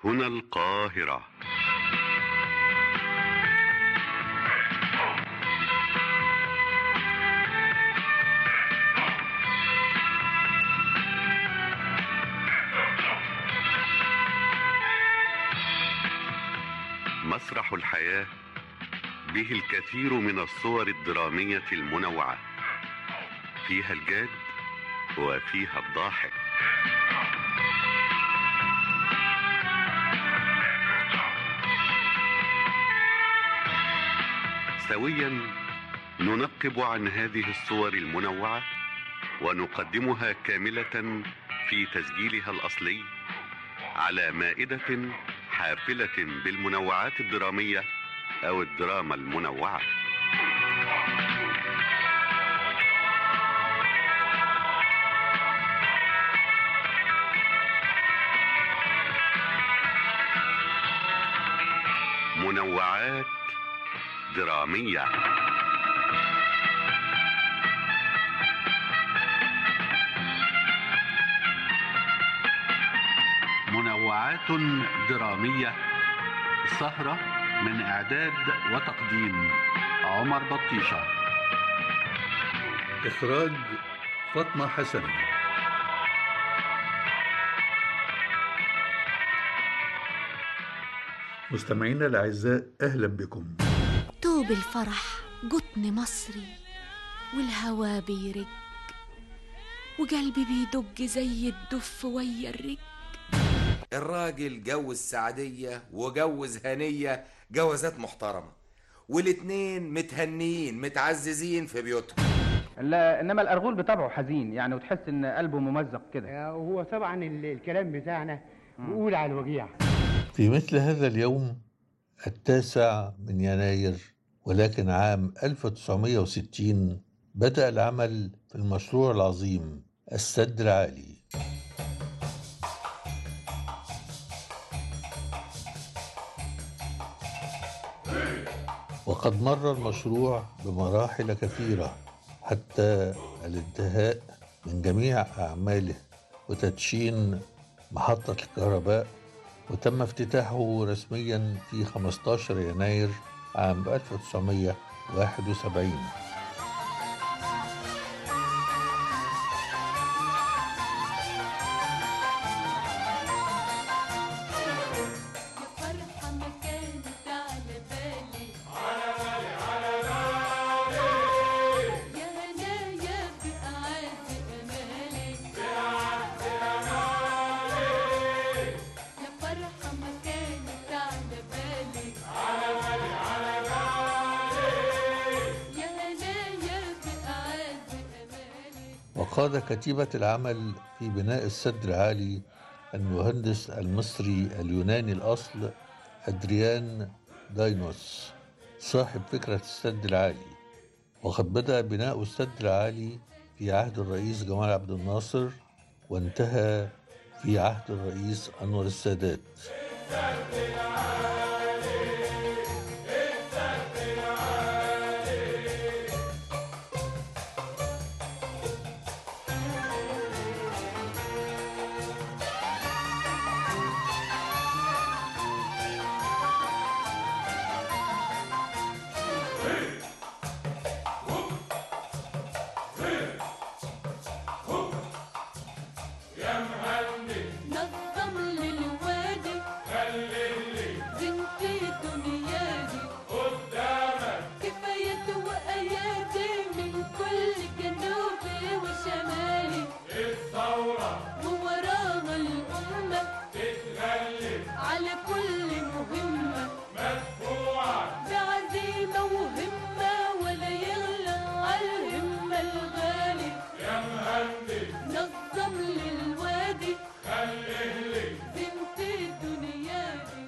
هنا القاهرة مسرح الحياة به الكثير من الصور الدرامية المنوعة فيها الجاد وفيها الضاحك سويا ننقب عن هذه الصور المنوعة ونقدمها كاملة في تسجيلها الأصلي على مائدة حافلة بالمنوعات الدرامية أو الدراما المنوعة منوعات درامية منوعات درامية سهرة من إعداد وتقديم عمر بطيشة إخراج فاطمة حسن مستمعينا الأعزاء أهلا بكم توب الفرح قطن مصري والهوا بيرج وقلبي بيدق زي الدف ويا الرج الراجل جوز سعدية وجوز هنية جوازات محترمة والاتنين متهنيين متعززين في بيوتهم لا انما الارغول بطبعه حزين يعني وتحس ان قلبه ممزق كده هو طبعا ال- الكلام بتاعنا بيقول على الوجيع في مثل هذا اليوم التاسع من يناير ولكن عام 1960 بدأ العمل في المشروع العظيم السد العالي وقد مر المشروع بمراحل كثيرة حتى الانتهاء من جميع أعماله وتدشين محطة الكهرباء وتم افتتاحه رسميا في 15 يناير عام 1971 فرحة ما كانت على بالي يا هنايا بأعز أمالي يا فرحة ما كانت على بالي يا هنايا بأعز أمالي وقاد كتيبة العمل في بناء السد العالي المهندس المصري اليوناني الأصل أدريان داينوس صاحب فكرة السد العالي وقد بدأ بناء السد العالي في عهد الرئيس جمال عبد الناصر وانتهى في عهد الرئيس أنور السادات نظم لي الوادي بنتي دنيادي كفاية وآياتي من كل جنوبي وشمالي ووراها الأمة على كل مهمة بعزيمة وهمة ولا يغلى على الهمة الغالي نظم لي الوادي بنتي دنيادي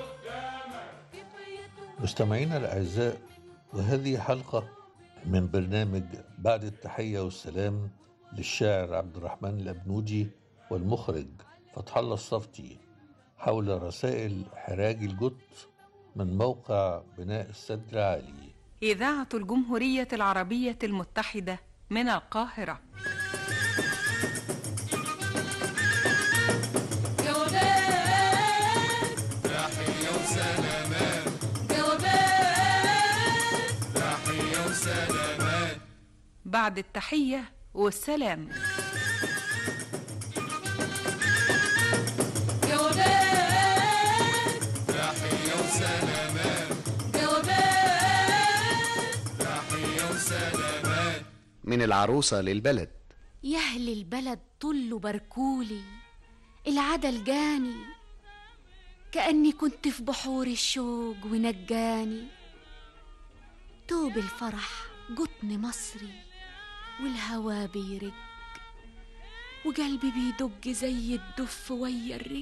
كفاية مستمعينا الأعزاء وهذه حلقة من برنامج بعد التحية والسلام للشاعر عبد الرحمن الأبنودي والمخرج فتح الله الصفتي حول رسائل حراج الجط من موقع بناء السد العالي إذاعة الجمهورية العربية المتحدة من القاهرة جولان بعد التحية والسلام جوابات تحية وسلامات جوابات تحية وسلامات من العروسة للبلد يا أهل البلد طلوا باركولي العدل جاني كأني كنت في بحور الشوق ونجاني توب الفرح جطن مصري والهوا بيرج وقلبي بيدج زي الدف ويا الرج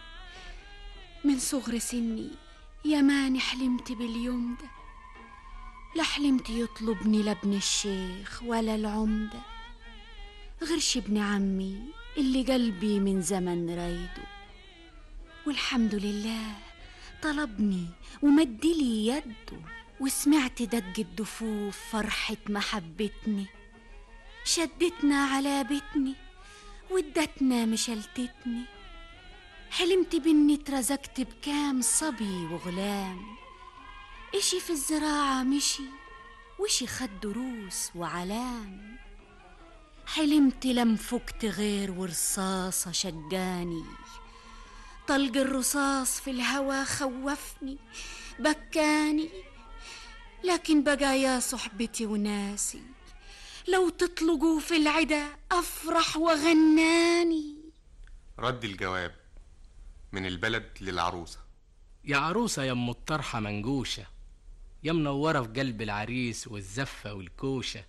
من صغر سني يا ماني حلمت باليوم ده لا حلمت يطلبني لا ابن الشيخ ولا العمده غيرش ابن عمي اللي قلبي من زمن رايده والحمد لله طلبني ومدلي يده وسمعت دج الدفوف فرحة محبتني شدتنا على بيتني وادتنا مشلتتني حلمت باني اترزقت بكام صبي وغلام اشي في الزراعة مشي وشي خد دروس وعلام حلمت لم فكت غير ورصاصة شجاني طلق الرصاص في الهوا خوفني بكاني لكن بقى يا صحبتي وناسي لو تطلقوا في العدا أفرح وغناني رد الجواب من البلد للعروسة يا عروسة يا ام الطرحة منجوشة يا منورة في قلب العريس والزفة والكوشة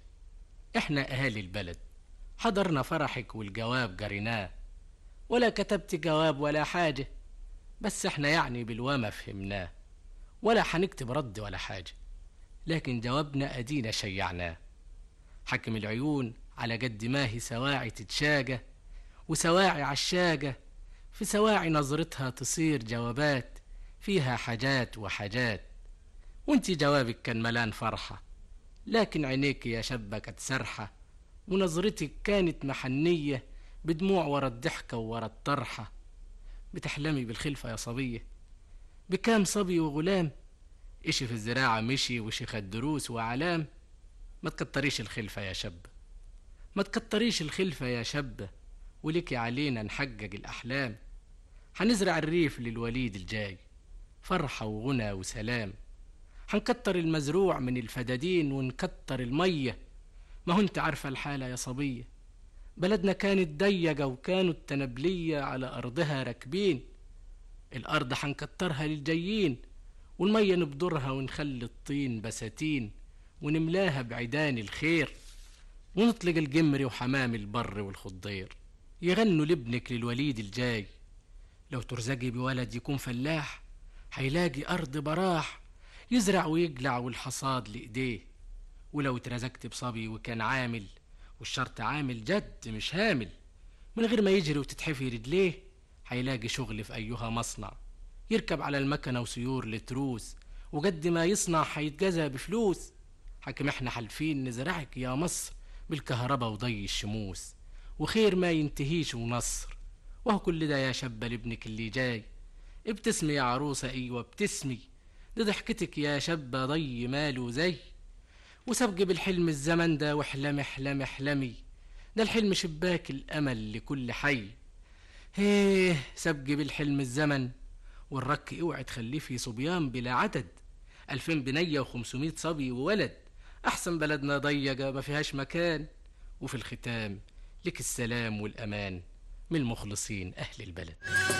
احنا اهالي البلد حضرنا فرحك والجواب جريناه ولا كتبت جواب ولا حاجة بس احنا يعني بالوما فهمناه ولا حنكتب رد ولا حاجة لكن جوابنا ادينا شيعناه حكم العيون على قد ما هي سواعي تتشاجة وسواعي عشاجة في سواعي نظرتها تصير جوابات فيها حاجات وحاجات وانتي جوابك كان ملان فرحة لكن عينيك يا شابة كانت سرحة ونظرتك كانت محنية بدموع ورا الضحكة وورا الطرحة بتحلمي بالخلفة يا صبية بكام صبي وغلام إشي في الزراعة مشي وشي خد دروس وعلام ما تكتريش الخلفة يا شاب ما تكتريش الخلفة يا شابة وليكي علينا نحقق الأحلام هنزرع الريف للوليد الجاي فرحة وغنى وسلام هنكتر المزروع من الفدادين ونكتر المية ما هو انت عارفة الحالة يا صبية بلدنا كانت ضيقة وكانوا التنبلية على أرضها راكبين الأرض هنكترها للجايين والمية نبدرها ونخلي الطين بساتين ونملاها بعيدان الخير ونطلق الجمر وحمام البر والخضير يغنوا لابنك للوليد الجاي لو ترزقي بولد يكون فلاح هيلاقي أرض براح يزرع ويقلع والحصاد لإيديه ولو اترزقت بصبي وكان عامل والشرط عامل جد مش هامل من غير ما يجري وتتحفي رجليه هيلاقي شغل في أيها مصنع يركب على المكنة وسيور لتروس وقد ما يصنع هيتجازى بفلوس حكم احنا حالفين نزرعك يا مصر بالكهرباء وضي الشموس وخير ما ينتهيش ونصر وهو كل ده يا شابة لابنك اللي جاي ابتسمي يا عروسة ايوه ابتسمي دي ضحكتك يا شابة ضي ماله زي وسبقي بالحلم الزمن ده واحلمي احلمي احلمي ده الحلم شباك الامل لكل حي هيه سبقي بالحلم الزمن والرك اوعي تخليه في صبيان بلا عدد ألفين بنية وخمسمائة صبي وولد أحسن بلدنا ضيقة ما فيهاش مكان وفي الختام لك السلام والأمان من المخلصين أهل البلد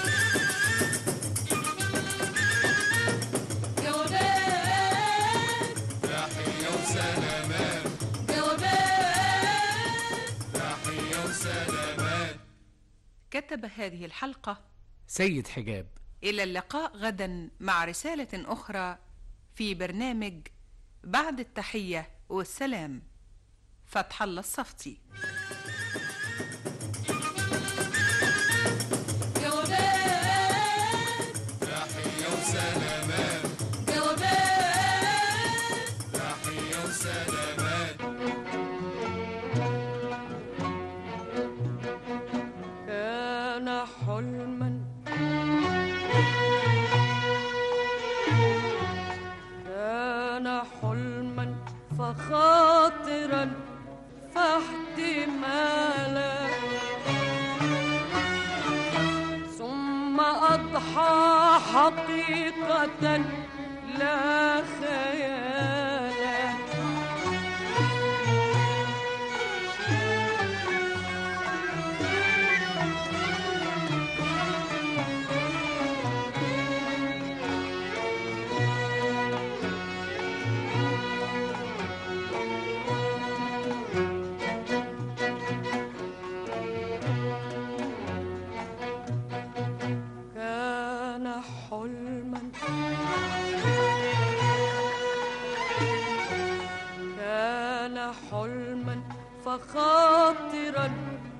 جوابات تحية وسلامات جوابات تحية وسلامات كتب هذه الحلقة سيد حجاب إلى اللقاء غدا مع رسالة أخرى في برنامج بعد التحية والسلام فتح الله الصفتي جوابات تحية وسلامات جوابات تحية وسلامات كان حلما كان حلما فخاطرا أضحى حقيقة لا خيالا كان حلما كان حلما فخاطرا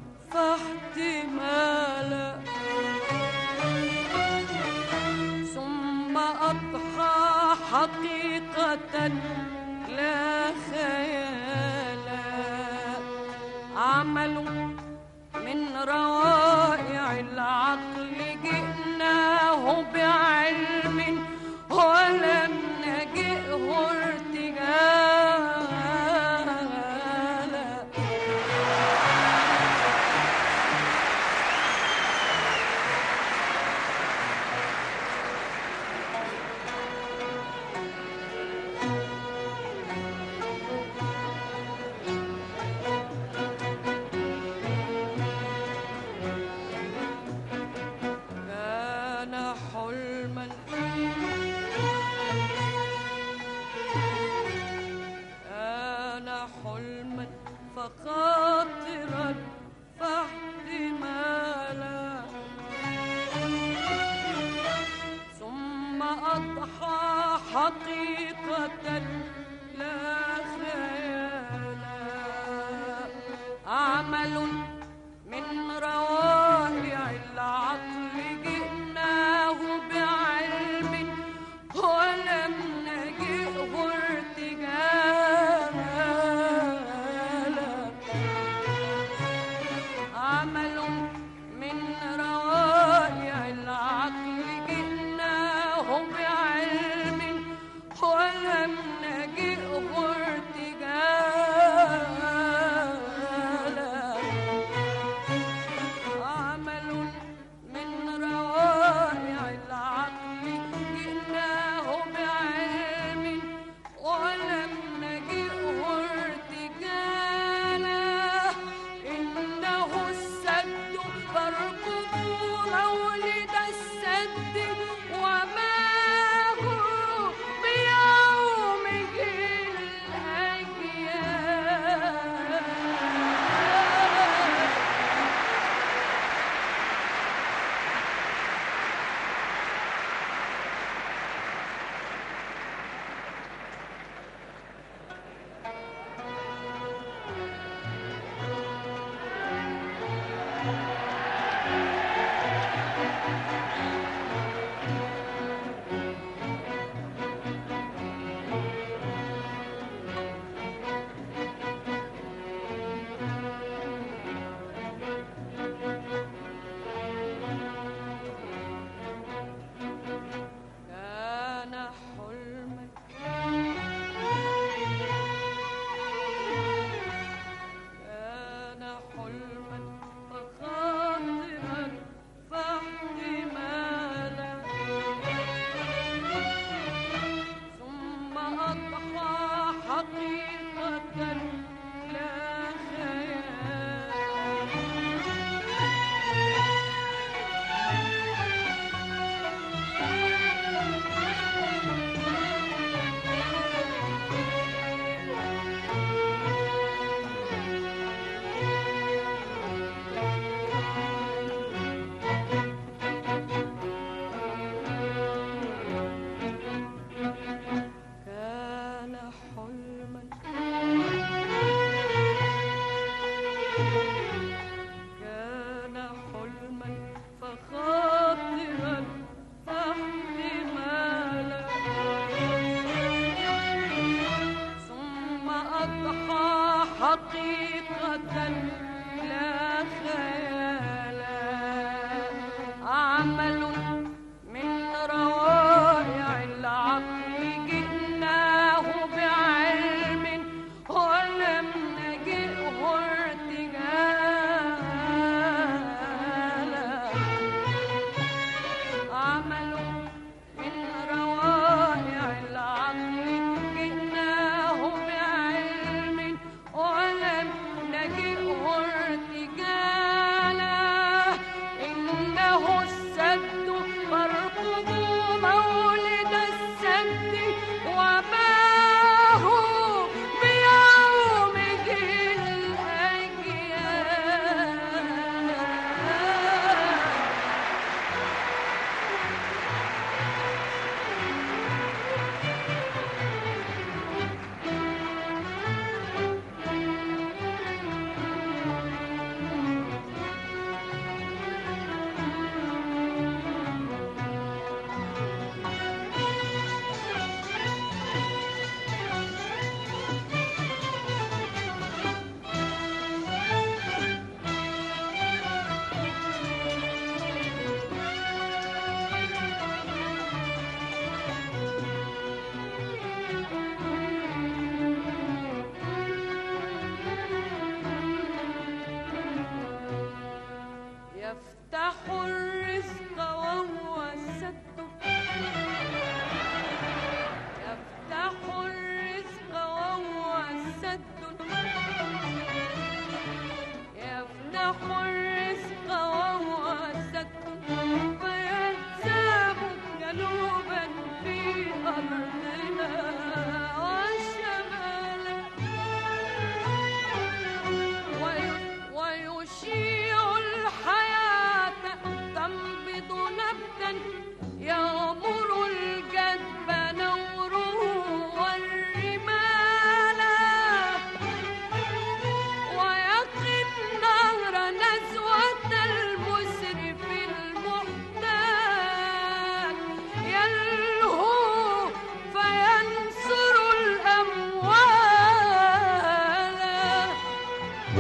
فاحتمالا ثم أضحى حقيقة لا خيالا عمل من روائع العقل جئناه بعلم ولم نجئه ارتجالا كان حلما كان حلما فخاطرا فاحتمالا ثم أضحى حقيقة لا خيالا عمل من روائع العقل جئناه بعلم ولم نجئه ارتجالا عمل من روائع العقل جئناه بعلم ولم نجئه ارتجالا عمل من روائع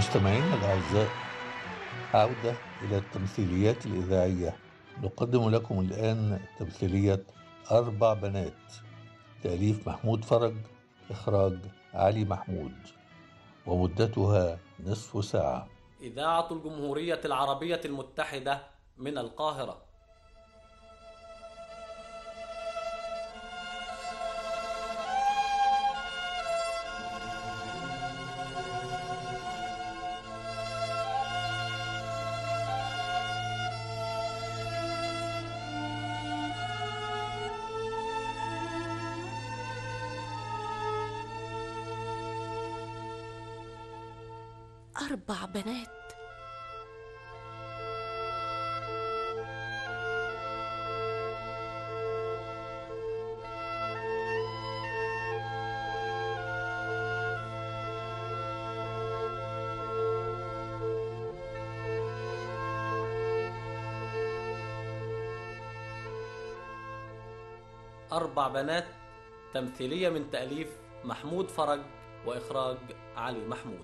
مستمعينا الأعزاء عودة إلى التمثيليات الإذاعية نقدم لكم الآن تمثيلية أربع بنات تأليف محمود فرج إخراج علي محمود ومدتها نصف ساعة إذاعة الجمهورية العربية المتحدة من القاهرة أربع بنات أربع بنات تمثيلية من تأليف محمود فرج وإخراج علي محمود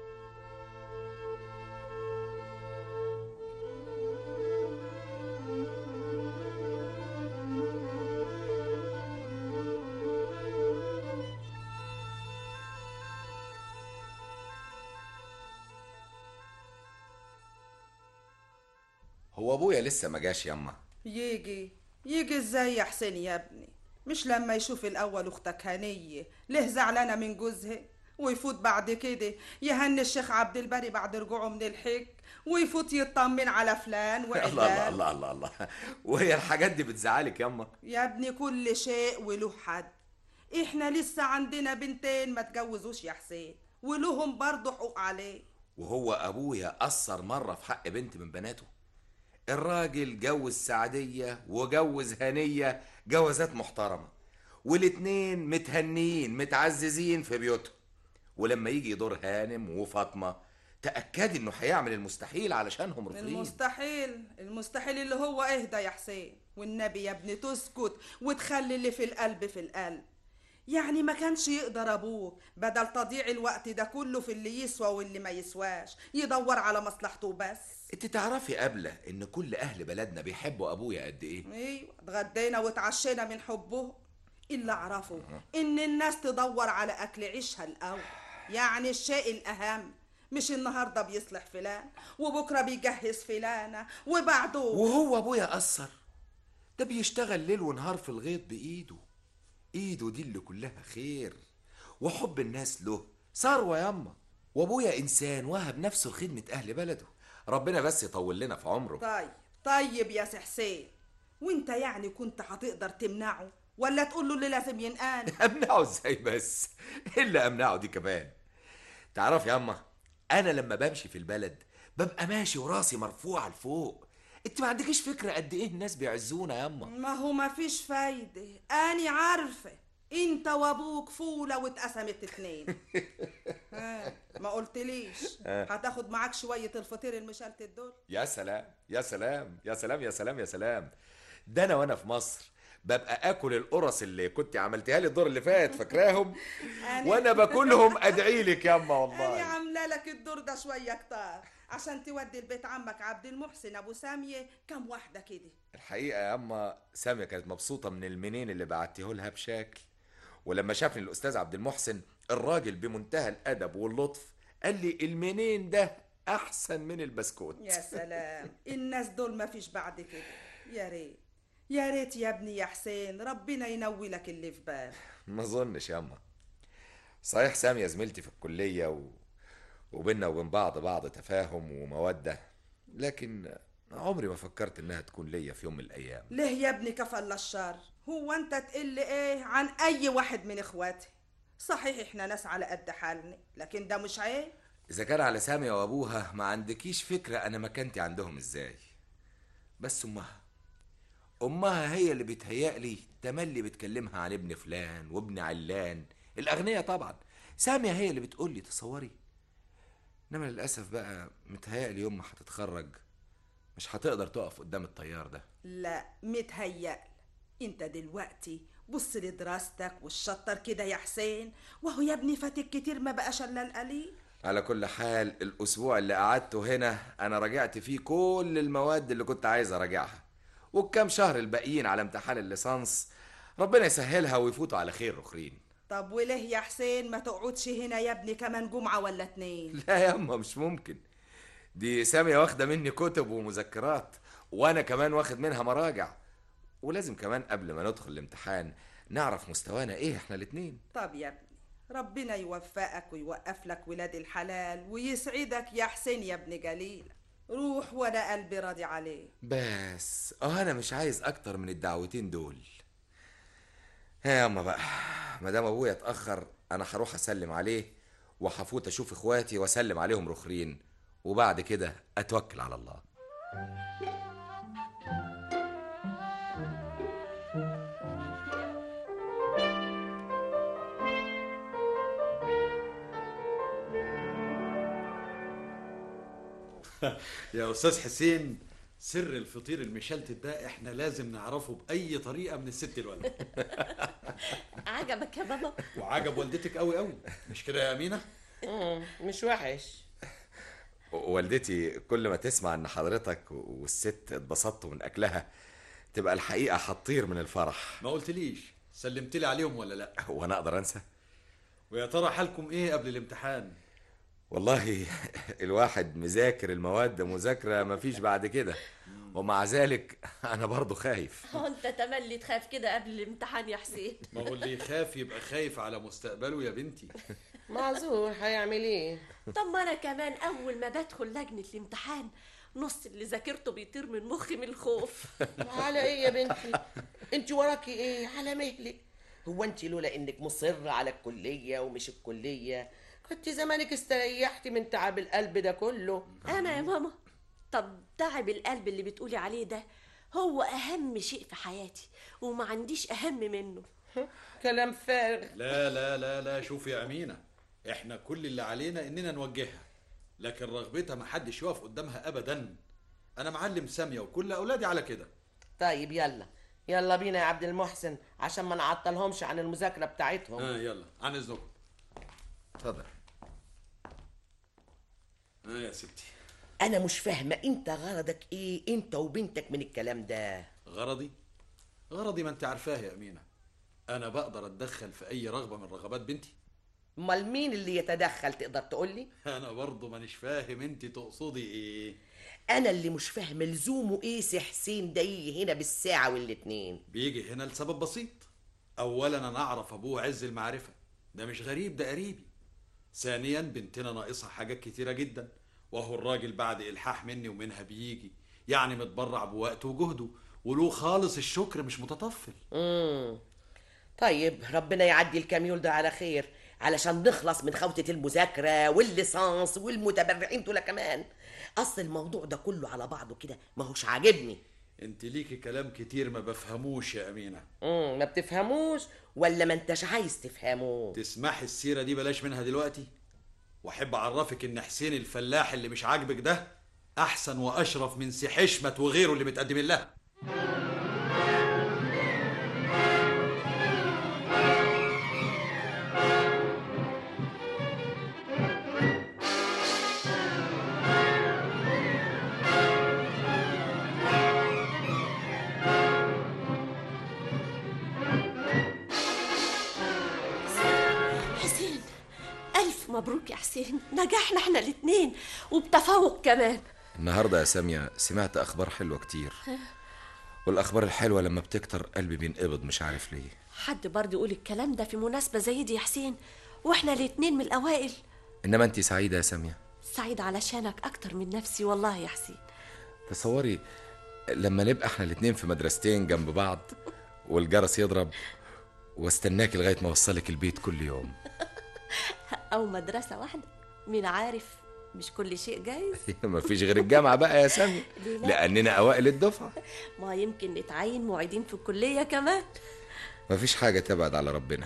هو ابويا لسه ما جاش ياما يجي يجي ازاي يا حسين يا ابني مش لما يشوف الاول اختك هنيه ليه زعلانه من جوزها ويفوت بعد كده يهني الشيخ عبد الباري بعد رجوعه من الحج ويفوت يطمن على فلان الله الله وعلان الله الله الله وهي الحاجات دي بتزعلك ياما يا ابني كل شيء وله حد احنا لسه عندنا بنتين ما تجوزوش يا حسين ولهم برضه حقوق عليه وهو ابويا قصر مره في حق بنت من بناته الراجل جوز سعديه وجوز هنيه جوازات محترمه والاتنين متهنيين متعززين في بيوتهم ولما يجي دور هانم وفاطمه تاكدي انه هيعمل المستحيل علشانهم رفضين المستحيل المستحيل اللي هو اهدى يا حسين والنبي يا ابني تسكت وتخلي اللي في القلب في القلب يعني ما كانش يقدر ابوك بدل تضييع الوقت ده كله في اللي يسوى واللي ما يسواش يدور على مصلحته بس انت تعرفي قبله ان كل اهل بلدنا بيحبوا ابويا قد ايه ايوه اتغدينا واتعشينا من حبه اللي اعرفه ان الناس تدور على اكل عيشها الاول يعني الشيء الاهم مش النهارده بيصلح فلان وبكره بيجهز فلانه وبعده وهو ابويا قصر ده بيشتغل ليل ونهار في الغيط بايده ايده دي اللي كلها خير وحب الناس له ثروه ياما وابويا انسان وهب نفسه لخدمه اهل بلده ربنا بس يطول لنا في عمره طيب طيب يا سي حسين وانت يعني كنت هتقدر تمنعه ولا تقول له اللي لازم ينقال امنعه ازاي بس الا امنعه دي كمان تعرف يا اما انا لما بمشي في البلد ببقى ماشي وراسي مرفوعه لفوق انت ما عندكيش فكره قد ايه الناس بيعزونا يا اما ما هو ما فيش فايدة أنا عارفة انت وابوك فولة واتقسمت اتنين ها، ما قلتليش آه. هتاخد معاك شوية الفطير المشلتت دول يا سلام يا سلام يا سلام يا سلام يا سلام ده انا وانا في مصر ببقى اكل القرص اللي كنت عملتها لي الدور اللي فات فاكراهم أنا- وانا باكلهم ادعي لك ياما أنا والله عاملة لك الدور ده شوية كتار عشان تودي البيت عمك عبد المحسن أبو سامية كام واحدة كده الحقيقه يا اما ساميه كانت مبسوطه من المنين اللي بعتيه لها بشكل ولما شافني الاستاذ عبد المحسن الراجل بمنتهى الادب واللطف قال لي المنين ده احسن من البسكوت يا سلام الناس دول ما فيش بعد كده يا ريت يا ريت يا ابني يا حسين ربنا ينوي لك اللي في بالك ما اظنش ياما صحيح سامية زميلتي في الكلية و... وبيننا وبين بعض بعض تفاهم ومودة لكن عمري ما فكرت انها تكون ليا في يوم من الايام ليه يا ابني كفل الشر هو انت تقل ايه عن اي واحد من اخواتي صحيح احنا ناس على قد حالنا لكن ده مش عيب اذا كان على سامية وابوها ما عندكيش فكرة انا مكانتي عندهم ازاي بس امها امها هي اللي بتهيألي تملي بتكلمها عن ابن فلان وابن علان الاغنياء طبعا سامية هي اللي بتقول لي تصوري انما للاسف بقى متهيألي يوم ما هتتخرج مش هتقدر تقف قدام الطيار ده لا متهيأ انت دلوقتي بص لدراستك والشطر كده يا حسين وهو يا ابني فاتك كتير ما بقاش الا القليل على كل حال الاسبوع اللي قعدته هنا انا راجعت فيه كل المواد اللي كنت عايز اراجعها والكام شهر الباقيين على امتحان الليسانس ربنا يسهلها ويفوتوا على خير اخرين طب وليه يا حسين ما تقعدش هنا يا ابني كمان جمعة ولا اتنين لا يا اما مش ممكن دي سامية واخدة مني كتب ومذكرات وانا كمان واخد منها مراجع ولازم كمان قبل ما ندخل الامتحان نعرف مستوانا ايه احنا الاتنين طب يا ابني ربنا يوفقك ويوقف لك ولاد الحلال ويسعدك يا حسين يا ابن جليل روح وانا قلبي راضي عليه بس اه انا مش عايز اكتر من الدعوتين دول يا اما بقى مدام ابويا اتاخر انا هروح اسلم عليه وهفوت اشوف اخواتي واسلم عليهم رخرين وبعد كده اتوكل على الله يا استاذ حسين سر الفطير المشلتت ده احنا لازم نعرفه باي طريقه من الست الولد عجبك يا بابا وعجب والدتك قوي قوي مش كده يا امينه مم، مش وحش والدتي كل ما تسمع ان حضرتك والست اتبسطتوا من اكلها تبقى الحقيقه هتطير من الفرح ما قلتليش سلمت لي عليهم ولا لا وانا اقدر انسى ويا ترى حالكم ايه قبل الامتحان والله الواحد مذاكر المواد مذاكره مفيش بعد كده ومع ذلك انا برضو خايف هو انت تملي تخاف كده قبل الامتحان يا حسين ما هو اللي يخاف يبقى خايف على مستقبله يا بنتي معذور هيعمل ايه طب ما انا كمان اول ما بدخل لجنه الامتحان نص اللي ذاكرته بيطير من مخي من الخوف على ايه يا بنتي انت وراكي ايه على مهلك هو انت لولا انك مصرة على الكلية ومش الكلية كنت زمانك استريحتي من تعب القلب ده كله انا يا ماما طب تعب القلب اللي بتقولي عليه ده هو اهم شيء في حياتي وما عنديش اهم منه كلام فارغ لا لا لا لا شوف يا امينه احنا كل اللي علينا اننا نوجهها لكن رغبتها ما حدش يقف قدامها ابدا انا معلم ساميه وكل اولادي على كده طيب يلا يلا بينا يا عبد المحسن عشان ما نعطلهمش عن المذاكرة بتاعتهم اه يلا عن اذنكم اتفضل اه يا ستي انا مش فاهمة انت غرضك ايه انت وبنتك من الكلام ده غرضي غرضي ما انت عارفاه يا امينه انا بقدر اتدخل في اي رغبه من رغبات بنتي امال مين اللي يتدخل تقدر تقولي انا برضه مانيش فاهم انت تقصدي ايه انا اللي مش فاهم لزومه ايه سي حسين ده يجي هنا بالساعة والاتنين بيجي هنا لسبب بسيط اولا انا اعرف ابوه عز المعرفه ده مش غريب ده قريبي ثانيا بنتنا ناقصها حاجات كتيره جدا وهو الراجل بعد الحاح مني ومنها بيجي يعني متبرع بوقته وجهده وله خالص الشكر مش متطفل امم طيب ربنا يعدي الكاميول ده على خير علشان نخلص من خوتة المذاكرة والليسانس والمتبرعين دول كمان أصل الموضوع ده كله على بعضه كده ما هوش عاجبني انت ليكي كلام كتير ما بفهموش يا امينه امم ما بتفهموش ولا ما انتش عايز تفهموه تسمحي السيره دي بلاش منها دلوقتي واحب اعرفك ان حسين الفلاح اللي مش عاجبك ده احسن واشرف من سي حشمت وغيره اللي متقدمين لها حسين الف مبروك يا حسين نجحنا احنا الاتنين وبتفوق كمان النهارده يا ساميه سمعت اخبار حلوه كتير والاخبار الحلوه لما بتكتر قلبي بينقبض مش عارف ليه حد برضه يقول الكلام ده في مناسبة زي دي يا حسين واحنا الاتنين من الأوائل انما انت سعيده يا ساميه سعيد علشانك أكتر من نفسي والله يا حسين تصوري لما نبقى احنا الاتنين في مدرستين جنب بعض والجرس يضرب واستناكي لغايه ما اوصلك البيت كل يوم أو مدرسة واحدة مين عارف مش كل شيء جايز مفيش غير الجامعه بقى يا ساميه ليه لا؟ لاننا اوائل الدفعه ما يمكن نتعين معيدين في الكلية كمان مفيش حاجه تبعد على ربنا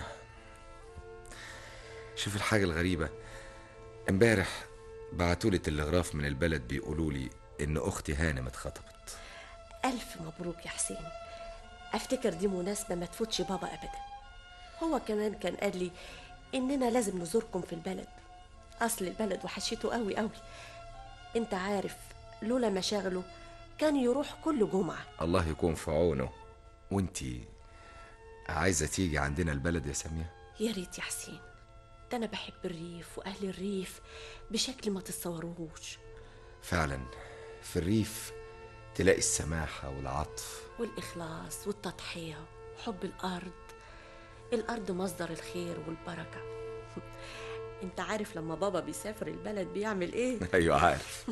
شوف الحاجه الغريبه امبارح بعتولي تلغراف من البلد بيقولوا لي ان اختي هانم اتخطبت ألف مبروك يا حسين أفتكر دي مناسبة ما تفوتش بابا أبدا هو كمان كان قال لي إننا لازم نزوركم في البلد اصل البلد وحشته قوي قوي انت عارف لولا مشاغله كان يروح كل جمعة الله يكون في عونه وانتي عايزة تيجي عندنا البلد يا سامية يا ريت يا حسين ده انا بحب الريف واهل الريف بشكل ما تتصوروهوش فعلا في الريف تلاقي السماحة والعطف والاخلاص والتضحية وحب الارض الارض مصدر الخير والبركة انت عارف لما بابا بيسافر البلد بيعمل ايه ايوه عارف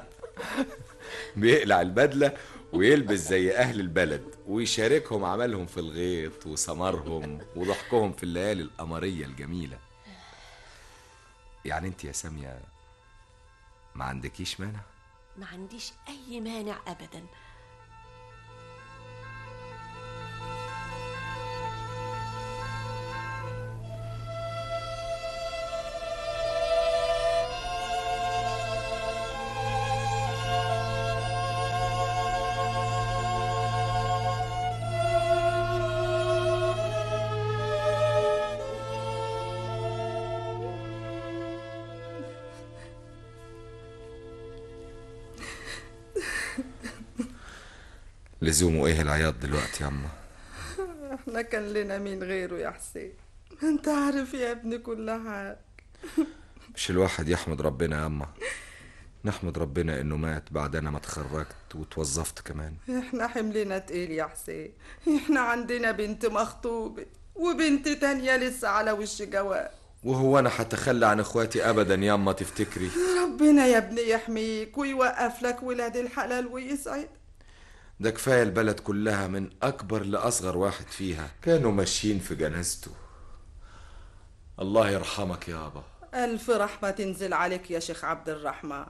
بيقلع البدلة ويلبس زي أهل البلد ويشاركهم عملهم في الغيط وسمرهم وضحكهم في الليالي القمرية الجميلة يعني انت يا سامية ما عندكيش مانع ما عنديش اي مانع ابدا لزومه ايه العياط دلوقتي يا اما احنا كان لنا مين غيره يا حسين انت عارف يا ابني كل حاجة مش الواحد يحمد ربنا يا اما نحمد ربنا انه مات بعد انا ما اتخرجت وتوظفت كمان احنا حملنا تقيل يا حسين احنا عندنا بنت مخطوبة وبنت تانية لسه على وش جواز وهو انا هتخلى عن اخواتي ابدا يا اما تفتكري ربنا يا ابني يحميك ويوقف لك ولاد الحلال ويسعد ده كفايه البلد كلها من اكبر لاصغر واحد فيها كانوا ماشيين في جنازته الله يرحمك يابا ألف رحمة تنزل عليك يا شيخ عبد الرحمن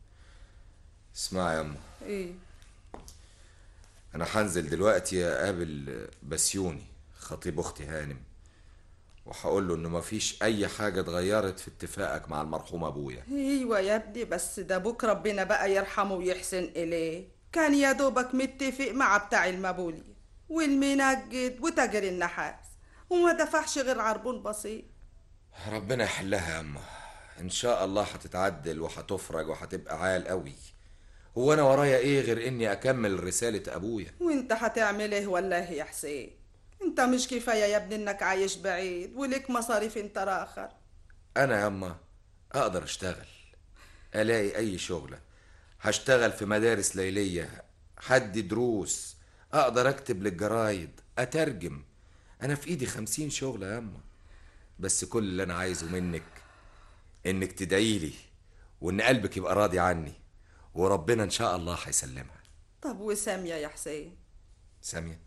اسمع يا اما ايه انا هنزل دلوقتي اقابل بسيوني خطيب اختي هانم وهقول له انه مفيش اي حاجه اتغيرت في اتفاقك مع المرحوم ابويا ايوه يا ابني بس ده بوك ربنا بقى يرحمه ويحسن اليه كان يا دوبك متفق مع بتاع المبولي والمنجد وتاجر النحاس وما دفعش غير عربون بسيط ربنا يحلها يا اما ان شاء الله هتتعدل وهتفرج وهتبقى عال قوي هو انا ورايا ايه غير اني اكمل رساله ابويا وانت هتعمل ايه والله يا حسين انت مش كفايه يا ابني انك عايش بعيد ولك مصاريف انت راخر انا يا اما اقدر اشتغل الاقي اي شغله هشتغل في مدارس ليليه حد دروس اقدر اكتب للجرايد اترجم انا في ايدي خمسين شغله يا اما بس كل اللي انا عايزه منك انك تدعي لي وان قلبك يبقى راضي عني وربنا ان شاء الله هيسلمها طب وساميه يا حسين ساميه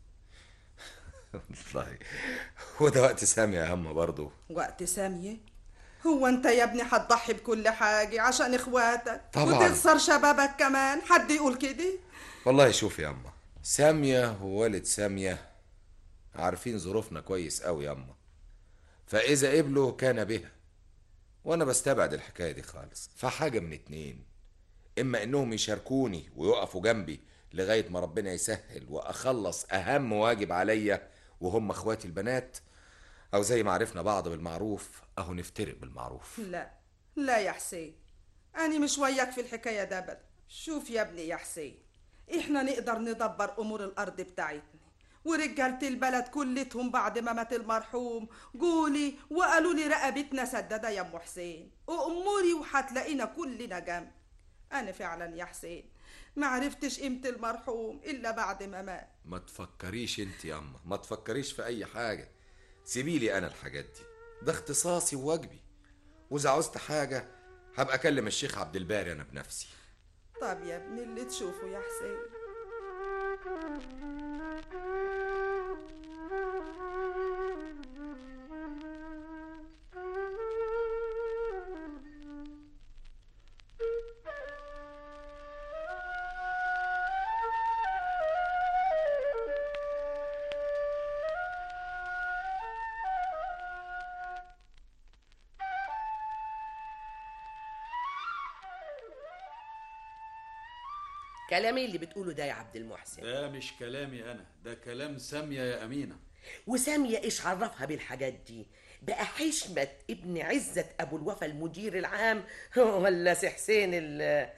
والله هو ده وقت ساميه يا اما برضه وقت ساميه هو انت يا ابني هتضحي بكل حاجه عشان اخواتك طبعاً. وتخسر شبابك كمان حد يقول كده والله شوف يا اما ساميه ووالد ساميه عارفين ظروفنا كويس قوي يا اما فاذا قبلوا كان بها وانا بستبعد الحكايه دي خالص فحاجه من اتنين اما انهم يشاركوني ويقفوا جنبي لغايه ما ربنا يسهل واخلص اهم واجب عليا وهم اخواتي البنات او زي ما عرفنا بعض بالمعروف اهو نفترق بالمعروف لا لا يا حسين أنا مش وياك في الحكاية ده أبدا شوف يا ابني يا حسين إحنا نقدر ندبر أمور الأرض بتاعتنا ورجالة البلد كلتهم بعد ما مات المرحوم قولي وقالوا لي رقبتنا سدادة يا أم حسين وأموري وهتلاقينا كلنا جنب أنا فعلا يا حسين ما عرفتش قيمة المرحوم إلا بعد ما مات ما تفكريش انت يا اما ما تفكريش في اي حاجه سيبيلي انا الحاجات دي ده اختصاصي وواجبي واذا عوزت حاجه هبقى اكلم الشيخ عبد الباري انا بنفسي طب يا ابني اللي تشوفه يا حسين كلامي اللي بتقوله ده يا عبد المحسن ده مش كلامي انا ده كلام ساميه يا امينه وسامية ايش عرفها بالحاجات دي بقى حشمة ابن عزة أبو الوفا المدير العام ولا سي حسين ال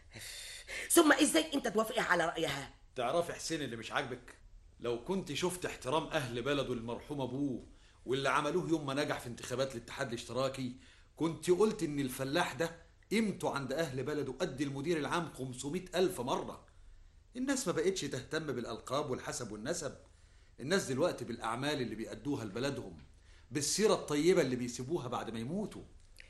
ثم ازاي انت توافق على رأيها تعرفي حسين اللي مش عاجبك لو كنت شفت احترام اهل بلده المرحوم ابوه واللي عملوه يوم ما نجح في انتخابات الاتحاد الاشتراكي كنت قلت ان الفلاح ده قيمته عند اهل بلده قد المدير العام 500 الف مرة الناس ما بقتش تهتم بالالقاب والحسب والنسب الناس دلوقتي بالاعمال اللي بيأدوها لبلدهم بالسيرة الطيبة اللي بيسيبوها بعد ما يموتوا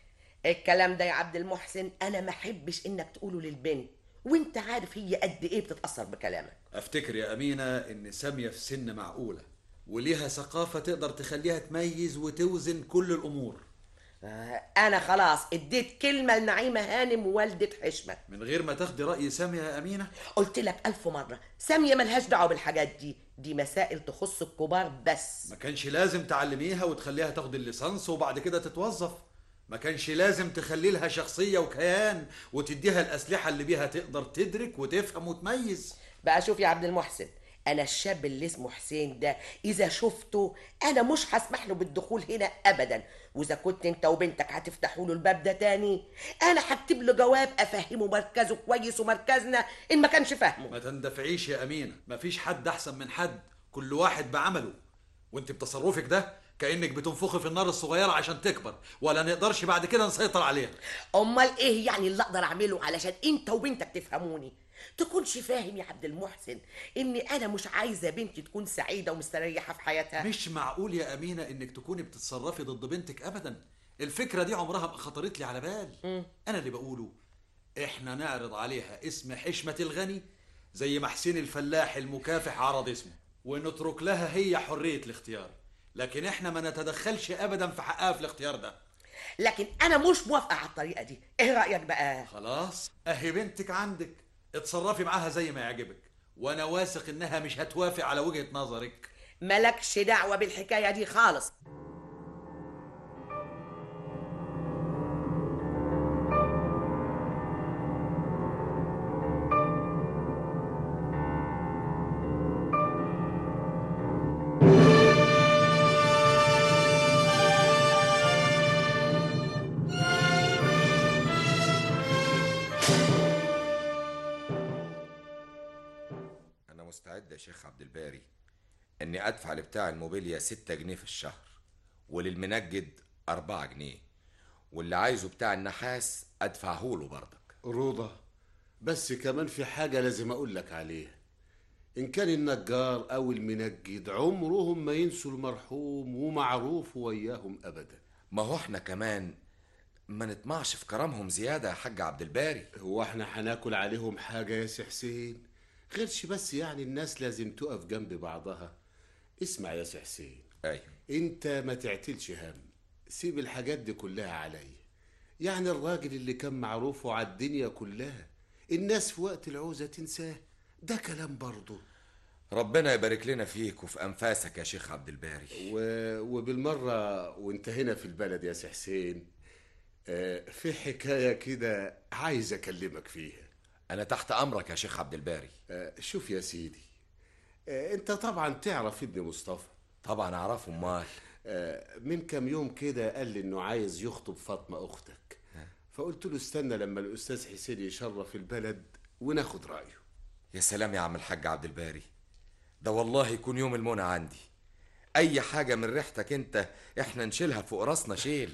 الكلام ده يا عبد المحسن انا ما احبش انك تقوله للبنت وانت عارف هي قد ايه بتتأثر بكلامك افتكر يا امينه ان ساميه في سن معقوله وليها ثقافه تقدر تخليها تميز وتوزن كل الامور آه، انا خلاص اديت كلمة لنعيمة هانم والدة حشمة من غير ما تاخدي راي ساميه يا امينه قلت لك ألف مرة سامية ملهاش دعوة بالحاجات دي دي مسائل تخص الكبار بس ما كانش لازم تعلميها وتخليها تاخد الليسانس وبعد كده تتوظف ما كانش لازم تخلي لها شخصيه وكيان وتديها الاسلحه اللي بيها تقدر تدرك وتفهم وتميز بقى شوف يا عبد المحسن انا الشاب اللي اسمه حسين ده اذا شفته انا مش هسمح له بالدخول هنا ابدا واذا كنت انت وبنتك هتفتحوا له الباب ده تاني انا هكتب له جواب افهمه مركزه كويس ومركزنا ان ما كانش فاهمه ما تندفعيش يا امينه مفيش حد احسن من حد كل واحد بعمله وانت بتصرفك ده كانك بتنفخي في النار الصغيره عشان تكبر ولا نقدرش بعد كده نسيطر عليها امال ايه يعني اللي اقدر اعمله علشان انت وبنتك تفهموني تكونش فاهم يا عبد المحسن اني انا مش عايزه بنتي تكون سعيده ومستريحه في حياتها مش معقول يا امينه انك تكوني بتتصرفي ضد بنتك ابدا الفكره دي عمرها ما خطرت لي على بال انا اللي بقوله احنا نعرض عليها اسم حشمه الغني زي ما حسين الفلاح المكافح عرض اسمه ونترك لها هي حريه الاختيار لكن احنا ما نتدخلش ابدا في حقها في الاختيار ده لكن انا مش موافقه على الطريقه دي ايه رايك بقى خلاص اهي بنتك عندك اتصرفي معاها زي ما يعجبك وانا واثق انها مش هتوافق على وجهه نظرك مالكش دعوه بالحكايه دي خالص انا مستعد يا شيخ عبد الباري اني ادفع لبتاع الموبيليا ستة جنيه في الشهر وللمنجد أربعة جنيه واللي عايزه بتاع النحاس ادفعه له برضك رضا بس كمان في حاجة لازم أقول لك عليها إن كان النجار أو المنجد عمرهم ما ينسوا المرحوم ومعروف وياهم أبدا ما هو احنا كمان ما نطمعش في كرمهم زيادة يا حاج عبد الباري هو احنا هناكل عليهم حاجة يا سي حسين غيرش بس يعني الناس لازم تقف جنب بعضها اسمع يا سي حسين ايوه انت ما تعتلش هم سيب الحاجات دي كلها عليا يعني الراجل اللي كان معروف على الدنيا كلها الناس في وقت العوزة تنساه ده كلام برضه ربنا يبارك لنا فيك وفي انفاسك يا شيخ عبد الباري و... وبالمرة وانت هنا في البلد يا سي حسين آه، في حكاية كده عايز أكلمك فيها أنا تحت أمرك يا شيخ عبد الباري آه، شوف يا سيدي آه، أنت طبعا تعرف ابن مصطفى طبعا أعرفه أمال من كام يوم كده قال لي إنه عايز يخطب فاطمة أختك فقلت له استنى لما الأستاذ حسين يشرف البلد وناخد رأيه يا سلام يا عم الحاج عبد الباري ده والله يكون يوم المنى عندي اي حاجه من ريحتك انت احنا نشيلها فوق راسنا شيل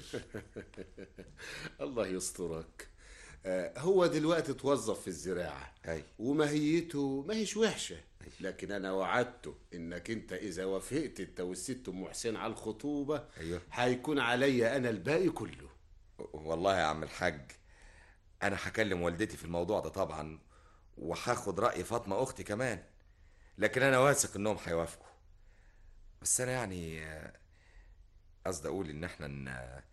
الله يسترك آه، هو دلوقتي اتوظف في الزراعة أي. وماهيته ما هيش وحشة لكن أنا وعدته إنك أنت إذا وافقت أنت والست أم حسين على الخطوبة أيوه هيكون عليا أنا الباقي كله والله يا عم الحاج انا هكلم والدتي في الموضوع ده طبعا وهاخد راي فاطمه اختي كمان لكن انا واثق انهم هيوافقوا بس انا يعني آه، قصدي اقول ان احنا ن...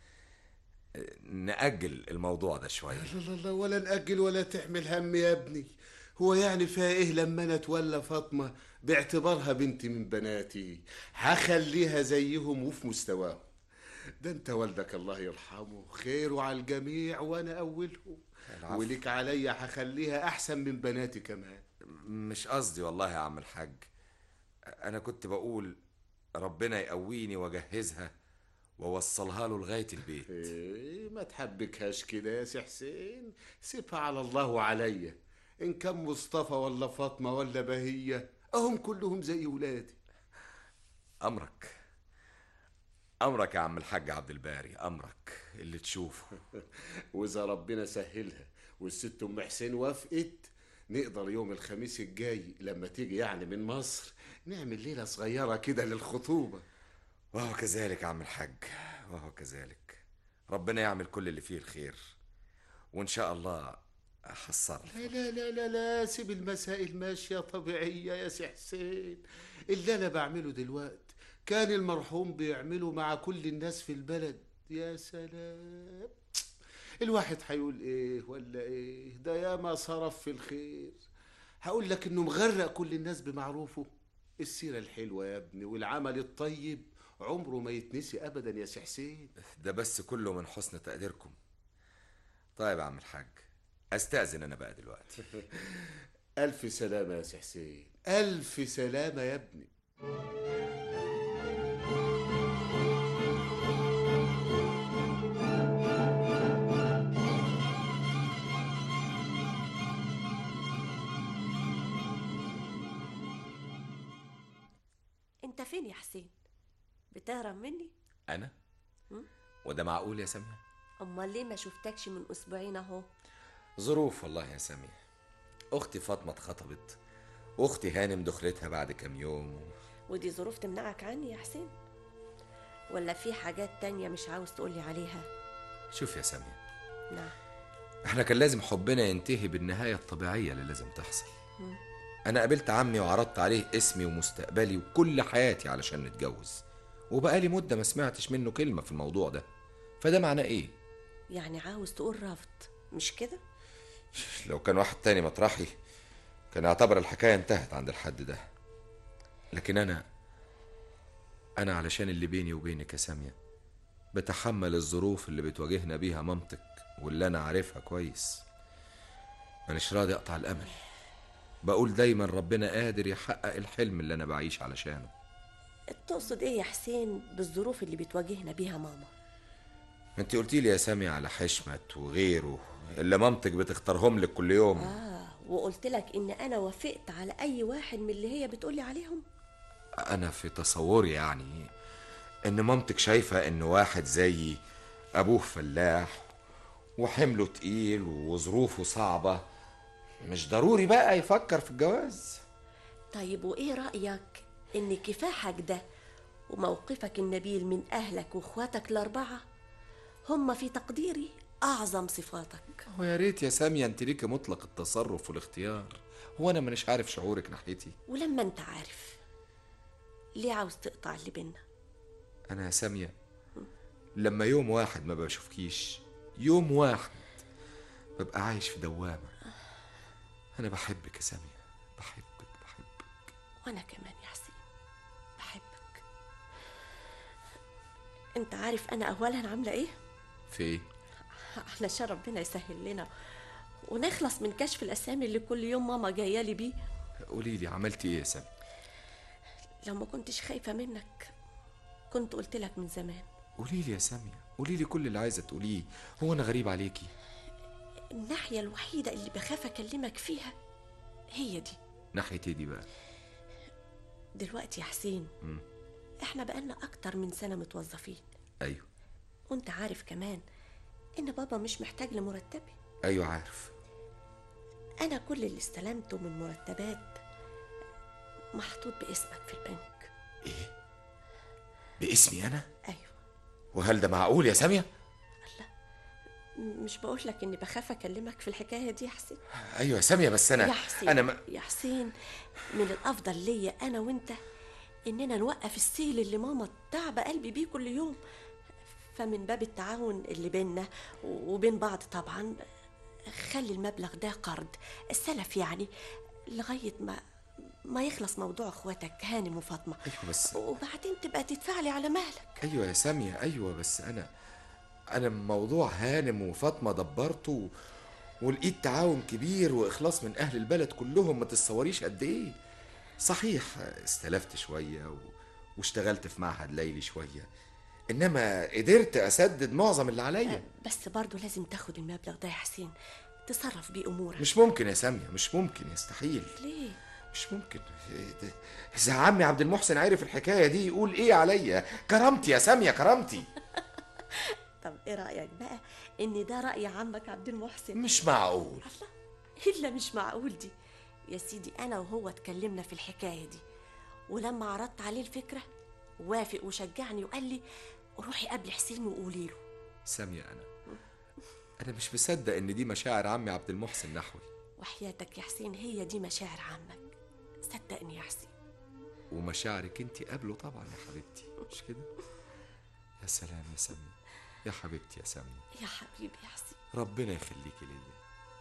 نأجل الموضوع ده شويه لا لا لا ولا نأجل ولا تحمل هم يا ابني هو يعني فيها ايه لما انا اتولى فاطمة باعتبارها بنت من بناتي هخليها زيهم وفي مستواهم ده انت والدك الله يرحمه خيره على الجميع وانا اولهم العفو. وليك عليا هخليها احسن من بناتي كمان مش قصدي والله يا عم الحاج انا كنت بقول ربنا يقويني واجهزها ووصلها له لغايه البيت إيه ما تحبكهاش كده يا سي حسين سيبها على الله وعليا ان كان مصطفى ولا فاطمه ولا بهيه اهم كلهم زي ولادي امرك امرك يا عم الحاج عبد الباري امرك اللي تشوفه واذا ربنا سهلها والست ام حسين وافقت نقدر يوم الخميس الجاي لما تيجي يعني من مصر نعمل ليله صغيره كده للخطوبه وهو كذلك يا عم الحاج وهو كذلك ربنا يعمل كل اللي فيه الخير وان شاء الله احصر لا لا لا لا لا سيب المسائل ماشيه طبيعيه يا سي حسين اللي انا بعمله دلوقتي كان المرحوم بيعمله مع كل الناس في البلد يا سلام الواحد هيقول ايه ولا ايه ده ياما صرف في الخير هقول لك انه مغرق كل الناس بمعروفه السيره الحلوه يا ابني والعمل الطيب عمره ما يتنسي ابدا يا سي حسين ده بس كله من حسن تقديركم طيب يا عم الحاج استاذن انا بقى دلوقتي الف سلامه يا سي حسين الف سلامه يا ابني انت فين يا حسين بتهرب مني انا هم؟ وده معقول يا سامية امال ليه ما شفتكش من اسبوعين اهو ظروف والله يا سامية اختي فاطمه اتخطبت واختي هانم دخلتها بعد كام يوم ودي ظروف تمنعك عني يا حسين ولا في حاجات تانية مش عاوز تقولي عليها شوف يا سامية نعم احنا كان لازم حبنا ينتهي بالنهايه الطبيعيه اللي لازم تحصل مم. انا قابلت عمي وعرضت عليه اسمي ومستقبلي وكل حياتي علشان نتجوز وبقالي مده ما سمعتش منه كلمه في الموضوع ده فده معناه ايه يعني عاوز تقول رفض مش كده لو كان واحد تاني مطرحي كان يعتبر الحكايه انتهت عند الحد ده لكن انا انا علشان اللي بيني وبينك يا ساميه بتحمل الظروف اللي بتواجهنا بيها مامتك واللي انا عارفها كويس مانيش راضي اقطع الامل بقول دايما ربنا قادر يحقق الحلم اللي انا بعيش علشانه تقصد ايه يا حسين بالظروف اللي بتواجهنا بيها ماما ما انت قلتي لي يا سامي على حشمت وغيره اللي مامتك بتختارهم لك كل يوم اه وقلت لك ان انا وافقت على اي واحد من اللي هي بتقولي عليهم انا في تصوري يعني ان مامتك شايفه ان واحد زيي ابوه فلاح وحمله تقيل وظروفه صعبه مش ضروري بقى يفكر في الجواز طيب وايه رايك ان كفاحك ده وموقفك النبيل من اهلك واخواتك الاربعه هم في تقديري اعظم صفاتك ويا ريت يا سامية انت ليكي مطلق التصرف والاختيار هو انا مانيش عارف شعورك ناحيتي ولما انت عارف ليه عاوز تقطع اللي بينا انا يا سامية لما يوم واحد ما بشوفكيش يوم واحد ببقى عايش في دوامة انا بحبك يا سامية بحبك بحبك وانا كمان يا حسين بحبك انت عارف انا اولا عامله ايه في ايه علشان ربنا يسهل لنا ونخلص من كشف الاسامي اللي كل يوم ماما جايه لي بيه قولي لي عملتي ايه يا سامية لو ما كنتش خايفه منك كنت قلت لك من زمان قولي لي يا سامية قولي لي كل اللي عايزة تقوليه هو انا غريب عليكي الناحيه الوحيده اللي بخاف اكلمك فيها هي دي ناحية ايه دي بقى دلوقتي يا حسين مم. احنا بقالنا اكتر من سنه متوظفين ايوه وانت عارف كمان ان بابا مش محتاج لمرتبي ايوه عارف انا كل اللي استلمته من مرتبات محطوط باسمك في البنك باسمي انا ايوه وهل ده معقول يا سامية م- مش بقول لك اني بخاف اكلمك في الحكايه دي يا حسين ايوه يا سامية بس انا يا حسين انا ما... يا حسين من الافضل ليا انا وانت اننا نوقف السيل اللي ماما تعب قلبي بيه كل يوم فمن باب التعاون اللي بينا وبين بعض طبعا خلي المبلغ ده قرض السلف يعني لغايه ما ما يخلص موضوع اخواتك هانم وفاطمه ايوه بس وبعدين تبقى تدفع لي على مهلك ايوه يا سامية ايوه بس انا انا موضوع هانم وفاطمة دبرته ولقيت تعاون كبير واخلاص من اهل البلد كلهم ما تتصوريش قد ايه صحيح استلفت شوية و... واشتغلت في معهد ليلي شوية انما قدرت اسدد معظم اللي عليا بس برضه لازم تاخد المبلغ ده يا حسين تصرف بيه امورك مش ممكن يا ساميه مش ممكن يستحيل ليه مش ممكن ده- اذا عمي عبد المحسن عرف الحكايه دي يقول ايه عليا كرامتي يا ساميه كرامتي طب ايه رايك بقى ان ده راي عمك عبد المحسن مش معقول الا مش معقول دي يا سيدي انا وهو اتكلمنا في الحكايه دي ولما عرضت عليه الفكره وافق وشجعني وقال لي روحي قبل حسين وقولي له ساميه انا انا مش مصدق ان دي مشاعر عمي عبد المحسن نحوي وحياتك يا حسين هي دي مشاعر عمك صدقني يا حسين ومشاعرك انت قبله طبعا يا حبيبتي مش كده يا سلام يا ساميه يا حبيبتي يا ساميه يا حبيبي يا حسين ربنا يخليكي ليا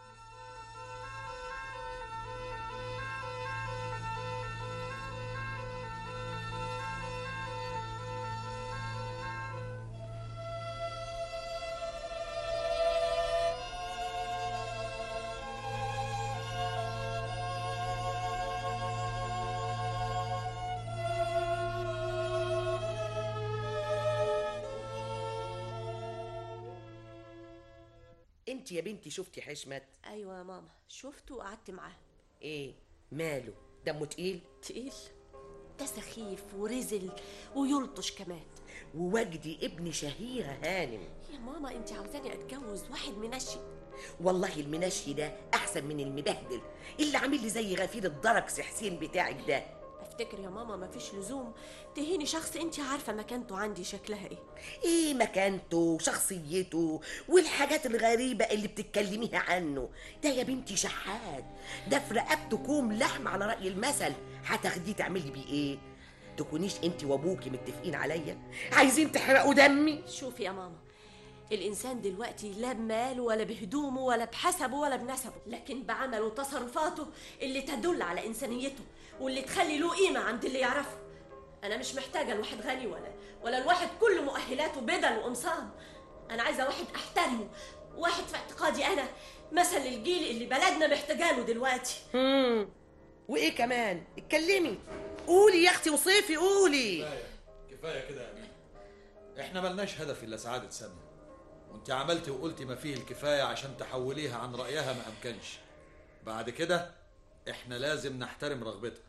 انت يا بنتي شفتي حشمت ايوه يا ماما شفته وقعدت معاه ايه ماله دمه تقيل تقيل ده سخيف ورزل ويلطش كمان ووجدي ابن شهيرة هانم يا ماما انت عاوزاني اتجوز واحد منشي والله المنشي ده احسن من المبهدل اللي عامل لي زي غفير الدركس حسين بتاعك ده افتكر يا ماما مفيش لزوم تهيني شخص انت عارفه مكانته عندي شكلها ايه ايه مكانته وشخصيته والحاجات الغريبة اللي بتتكلميها عنه ده يا بنتي شحات ده في رقبته كوم لحم على رأي المثل هتاخديه تعملي بيه ايه تكونيش انت وابوكي متفقين عليا عايزين تحرقوا دمي شوفي يا ماما الانسان دلوقتي لا بماله ولا بهدومه ولا بحسبه ولا بنسبه لكن بعمله وتصرفاته اللي تدل على انسانيته واللي تخلي له قيمه عند اللي يعرفه انا مش محتاجه لواحد غني ولا ولا الواحد كل مؤهلاته بدل وقمصان انا عايزه واحد احترمه واحد في اعتقادي انا مثل الجيل اللي بلدنا محتاجه له دلوقتي امم وايه كمان اتكلمي قولي يا اختي وصيفي قولي كفايه كده يا امين احنا ملناش هدف الا سعاده ساميه وانت عملتي وقلتي ما فيه الكفايه عشان تحوليها عن رايها ما امكنش بعد كده احنا لازم نحترم رغبتها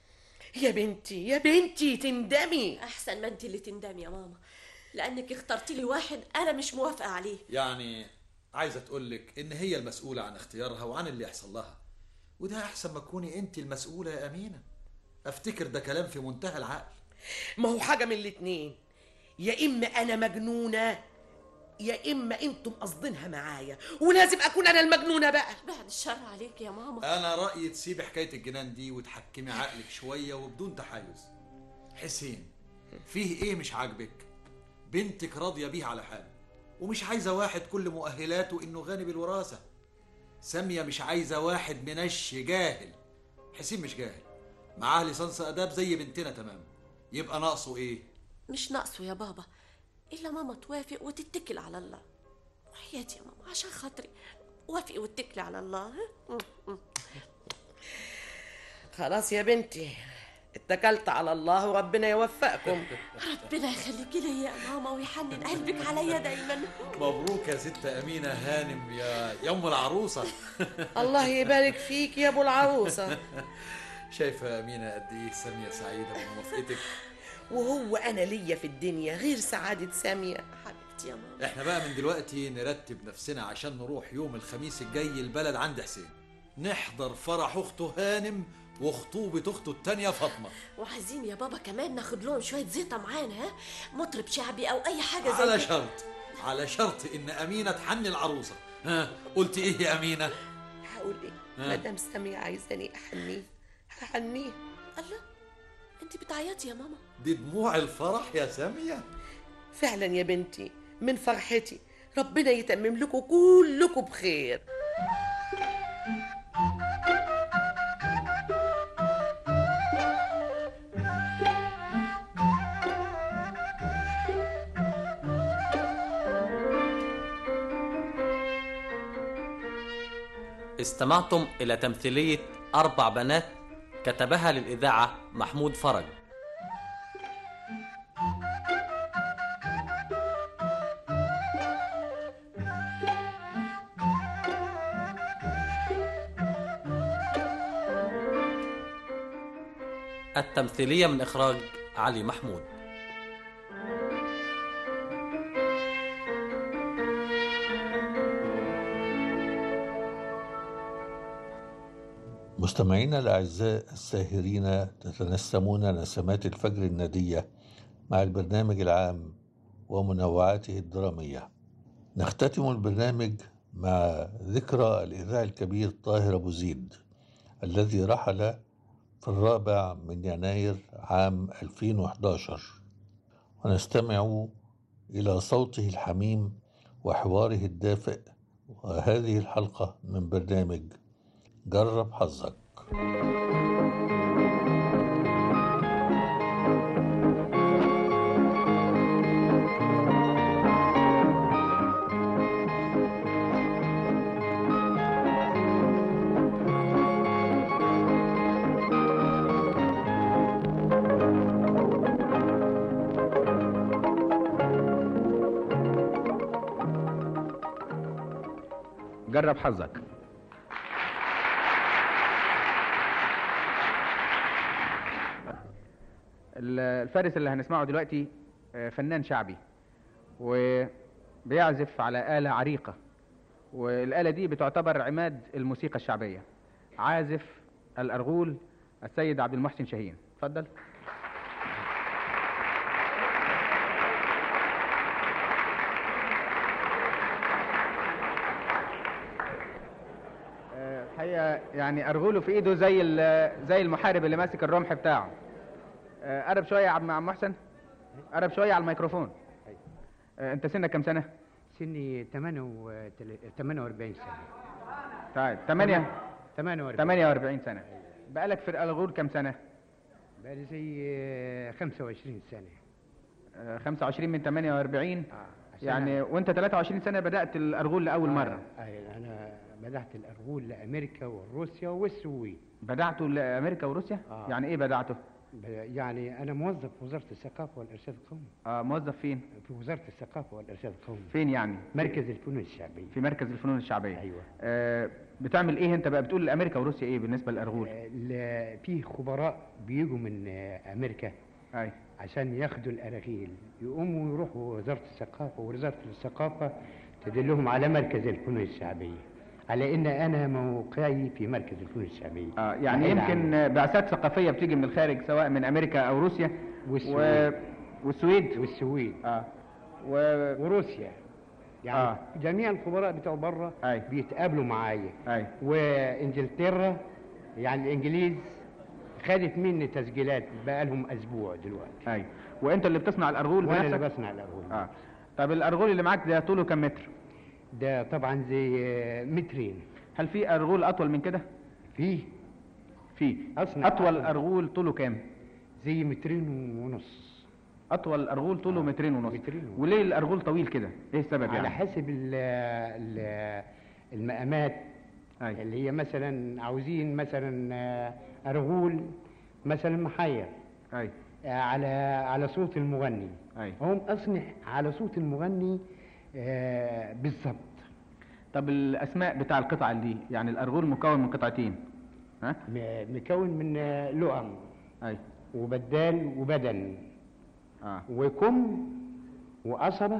يا بنتي يا بنتي تندمي احسن ما انت اللي تندمي يا ماما لانك اخترتي لي واحد انا مش موافقه عليه يعني عايزه تقول لك ان هي المسؤوله عن اختيارها وعن اللي يحصل لها وده احسن ما تكوني انت المسؤوله يا امينه افتكر ده كلام في منتهى العقل ما هو حاجه من الاتنين يا اما انا مجنونه يا اما انتم قصدينها معايا ولازم اكون انا المجنونه بقى بعد الشر عليك يا ماما انا رايي تسيبي حكايه الجنان دي وتحكمي عقلك شويه وبدون تحيز حسين فيه ايه مش عاجبك بنتك راضيه بيه على حاله ومش عايزه واحد كل مؤهلاته انه غني بالوراثه ساميه مش عايزه واحد منش جاهل حسين مش جاهل معاه ليسانس اداب زي بنتنا تمام يبقى ناقصه ايه مش ناقصه يا بابا الا ماما توافق وتتكل على الله وحياتي يا ماما عشان خاطري وافقي واتكلي على الله ها؟ م- م. خلاص يا بنتي اتكلت على الله وربنا يوفقكم ربنا يخليكي لي يا ماما ويحنن قلبك عليا دايما مبروك يا ست امينه هانم يا يوم العروسه الله يبارك فيك يا ابو العروسه شايفه يا امينه قد ايه ساميه سعيده بموافقتك وهو انا ليا في الدنيا غير سعاده ساميه حبيبتي يا ماما احنا بقى من دلوقتي نرتب نفسنا عشان نروح يوم الخميس الجاي البلد عند حسين نحضر فرح اخته هانم وخطوبة اخته التانية فاطمة وعايزين يا بابا كمان ناخد لهم شويه زيطه معانا ها مطرب شعبي او اي حاجه زي على كده. شرط على شرط ان امينة تحني العروسة ها قلت ايه يا امينة هقول ايه ها؟ مدام ساميه عايزاني احنيه هحنيه الله انت بتعيطي يا ماما دي دموع الفرح يا سامية فعلا يا بنتي من فرحتي ربنا يتمم لكم كلكم بخير استمعتم إلى تمثيلية أربع بنات كتبها للإذاعة محمود فرج التمثيلية من إخراج علي محمود مستمعينا الأعزاء الساهرين تتنسمون نسمات الفجر الندية مع البرنامج العام ومنوعاته الدرامية نختتم البرنامج مع ذكرى الإذاعي الكبير طاهر أبو زيد الذي رحل في الرابع من يناير عام 2011 ونستمع إلى صوته الحميم وحواره الدافئ وهذه الحلقة من برنامج جرب حظك جرب حظك ال- الفارس اللي هنسمعه دلوقتي آه، فنان شعبي وبيعزف على آلة عريقة والآلة دي بتعتبر عماد الموسيقى الشعبية عازف الأرغول السيد عبد المحسن شاهين اتفضل آه، الحقيقة يعني أرغوله في إيده زي ال- زي المحارب اللي ماسك الرمح بتاعه آه، قرب شوية يا عم عم محسن قرب شوية على الميكروفون آه، أنت سنك كام سنة؟ سني 48 سنة طيب 8 48 48 سنة بقالك في الأرغول كام سنة؟ بقالي زي آه، 25 سنة آه، 25 من 48 عشان يعني وأنت 23 سنة بدأت الأرغول لأول مرة آه، أنا بدأت الأرغول لأمريكا وروسيا والسويد بدعته لأمريكا وروسيا؟ آه. يعني إيه بدعته؟ ب- يعني أنا موظف في وزارة الثقافة والإرشاد القومي آه موظف فين؟ في وزارة الثقافة والإرشاد القومي فين يعني؟ مركز الفنون الشعبية في مركز الفنون الشعبية أيوة آه بتعمل إيه أنت بقى بتقول لأمريكا وروسيا إيه بالنسبة للأرغول؟ ل- في خبراء بيجوا من آه، أمريكا أي عشان ياخدوا الأراغيل يقوموا يروحوا وزارة الثقافة ووزارة الثقافة تدلهم على مركز الفنون الشعبية على ان انا موقعي في مركز الفنون الشعبية آه يعني بعيد يمكن عنه. آه، بعثات ثقافية بتيجي من الخارج سواء من أمريكا أو روسيا والسويد. والسويد والسويد اه و... وروسيا يعني آه. آه. جميع الخبراء بتوع بره أي. بيتقابلوا معايا أي. وانجلترا يعني الانجليز خدت مني تسجيلات بقى لهم اسبوع دلوقتي أي وأنت اللي بتصنع الأرغول وانا اللي بنفسك؟ بصنع الارغول اه طب الأرغول اللي معاك ده طوله كام متر؟ ده طبعا زي آه، مترين هل في أرغول أطول من كده؟ فيه في أصنع أطول أطول. أرغول طوله كام؟ زي مترين ونص أطول أرغول طوله مترين ونص مترين ونص. وليه الأرغول طويل كده؟ إيه السبب على يعني؟ حسب ال ال المقامات أي. اللي هي مثلا عاوزين مثلا آه، ارغول مثلا محير أي آه، على على صوت المغني أي هم اصنع على صوت المغني آه، بالظبط طب الأسماء بتاع القطع دي يعني الأرغول مكون من قطعتين ها؟ م- مكون من آه، لؤم أي وبدال وبدن اه وكم وقصبة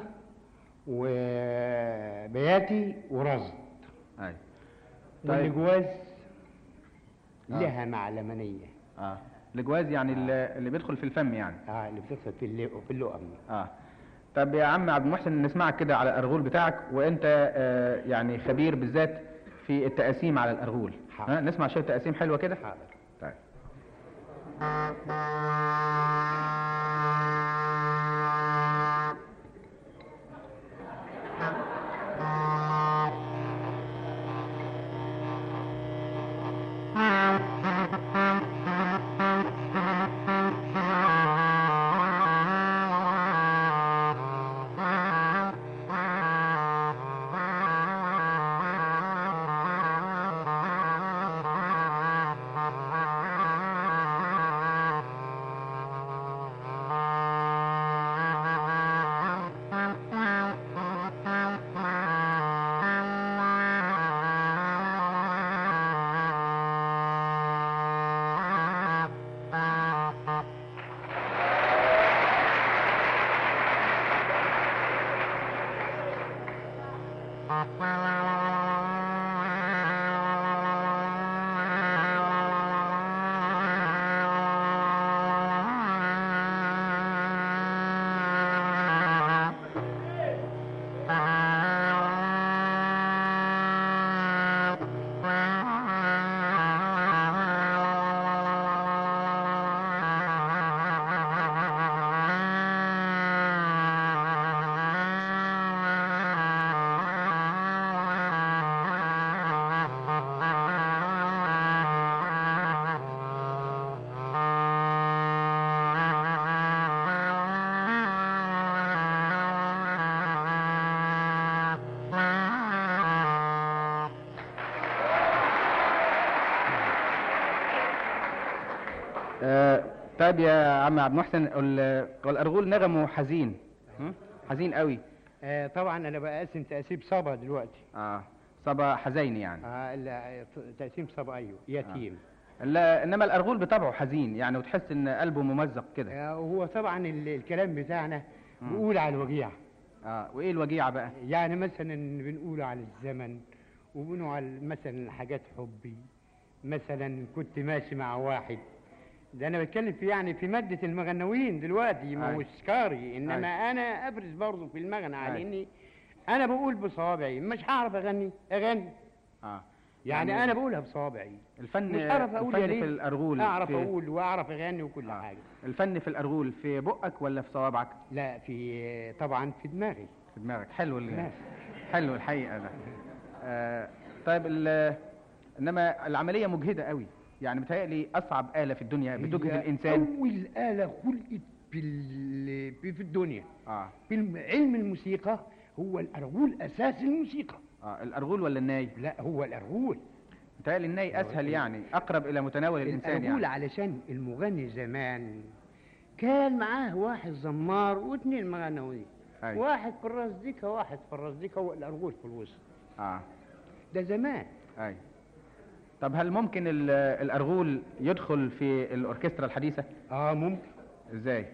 وبياتي ورصد أي والجواز آه. لها معلمانية اه الجواز يعني اللي, اللي بيدخل في الفم يعني اه اللي بتدخل في اللي في اللؤم اه طب يا عم عبد المحسن نسمعك كده على الأرغول بتاعك وأنت آه يعني خبير بالذات في التقاسيم على الأرغول حاضر. ها نسمع شوية تقاسيم حلوة كده حاضر طيب آه، طيب يا عم عبد المحسن ال- الارغول نغمه حزين م? حزين قوي آه طبعا انا بقسم تقسيم صبا دلوقتي اه صبا حزين يعني اه لا تقسيم صبا ايوه يتيم لا انما الارغول بطبعه حزين يعني وتحس ان قلبه ممزق كده آه وهو طبعا ال- الكلام بتاعنا بيقول على الوجيع اه وايه الوجيعه بقى يعني مثلا بنقول على الزمن وبنقول على مثلا حاجات حبي مثلا كنت ماشي مع واحد ده انا بتكلم في يعني في ماده المغنوين دلوقتي ما أي. هوش كاري انما أي. انا ابرز برضه في المغنى على أي. اني انا بقول بصوابعي مش هعرف اغني اغني اه يعني, يعني انا بقولها بصوابعي الفن مش هعرف اقول الفن يا في ليل الارغول اعرف في اقول واعرف اغني وكل حاجه الفن في الارغول في بقك ولا في صوابعك لا في طبعا في دماغي في دماغك حلو ال- ماشي. حلو الحقيقه ده آه طيب ال- انما العمليه مجهده قوي يعني بتهيألي اصعب آلة في الدنيا بتجهد هي الانسان اول آلة خلقت بال... في الدنيا اه في الم- علم الموسيقى هو الأرغول أساس الموسيقى اه الارغول ولا الناي لا هو الأرغول بتهيألي الناي اسهل يعني اقرب الى متناول الانسان الأرغول يعني علشان المغني زمان كان معاه واحد زمار واثنين مغنوين أي. واحد في الرزديكة واحد في الرزديكة والأرغول في الوسط اه ده زمان اي طب هل ممكن ال- الارغول يدخل في الاوركسترا الحديثه اه ممكن ازاي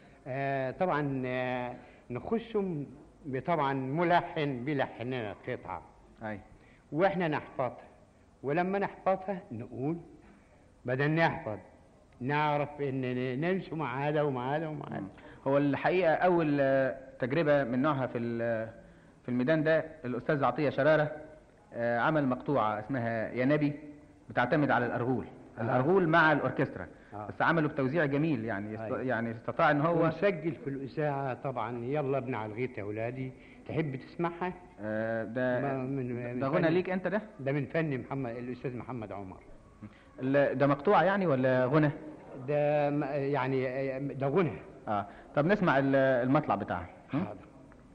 آه طبعا آه نخشهم طبعا ملحن بيلحن لنا قطعة اي واحنا نحفظها ولما نحفظها نقول بدل نحفظ نعرف ان نمشي مع هذا ومع هذا ومع هذا هو الحقيقه اول آه، تجربه من نوعها في ال- في الميدان ده الاستاذ عطيه شراره آه، عمل مقطوعه اسمها يا نبي بتعتمد على الارغول آه. الارغول مع الاوركسترا آه. بس عمله بتوزيع جميل يعني يست... أيوة. يعني استطاع ان هو ونسجل في الإذاعة طبعا يلا ابن على الغيط يا أولادي تحب تسمعها؟ آه، ده ما- من- من ده غنى فن- ليك انت ده ده من فن محمد الأستاذ محمد عمر ال- ده مقطوعه يعني ولا غنى ده م- يعني آه، ده غنى اه طب نسمع ال- المطلع بتاعها م? حاضر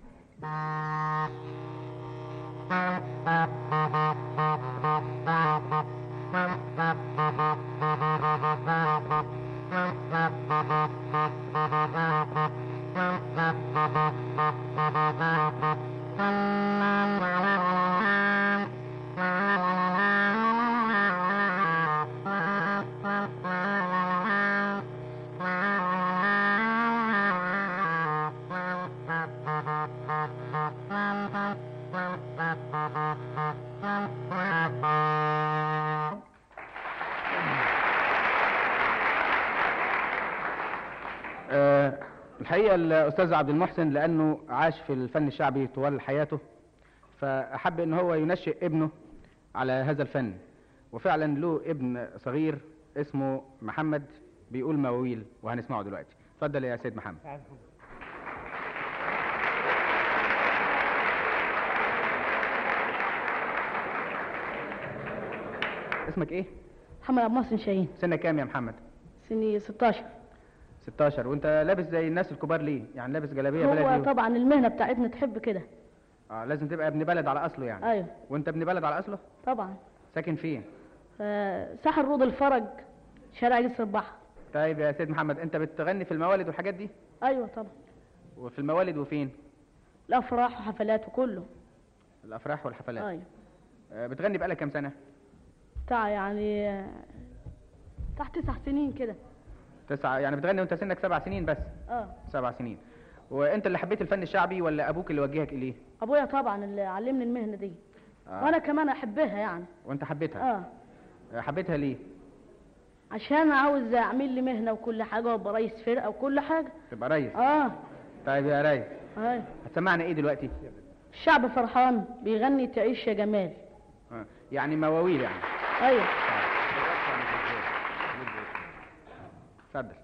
آه، الحقيقة الأستاذ عبد المحسن لأنه عاش في الفن الشعبي طوال حياته فأحب أن هو ينشئ ابنه على هذا الفن وفعلا له ابن صغير اسمه محمد بيقول مواويل وهنسمعه دلوقتي اتفضل يا سيد محمد اسمك ايه؟ محمد عبد المحسن شاهين سنك كام يا محمد؟ سني 16 16 وانت لابس زي الناس الكبار ليه؟ يعني لابس جلابيه بلدي هو و... طبعا المهنة بتاعتنا تحب كده اه لازم تبقى ابن بلد على اصله يعني ايوه وانت ابن بلد على اصله؟ طبعا ساكن فين؟ آه، ساحل روض الفرج شارع جسر البحر طيب يا سيد محمد انت بتغني في الموالد والحاجات دي؟ ايوه طبعا وفي الموالد وفين؟ الافراح وحفلات وكله الافراح والحفلات ايوه آه بتغني بقالك كام سنه؟ بتاع يعني آه، تحت تسع سنين كده تسعة يعني بتغني وانت سنك سبع سنين بس اه سبع سنين وانت اللي حبيت الفن الشعبي ولا ابوك اللي وجهك اليه ابويا طبعا اللي علمني المهنه دي آه. وانا كمان احبها يعني وانت حبيتها اه حبيتها ليه عشان عاوز اعمل لي مهنه وكل حاجه وابقى رئيس فرقه وكل حاجه تبقى ريس اه طيب يا ريس ايوه هتسمعنا ايه دلوقتي الشعب فرحان بيغني تعيش يا جمال آه. يعني مواويل يعني ايوه اتفضل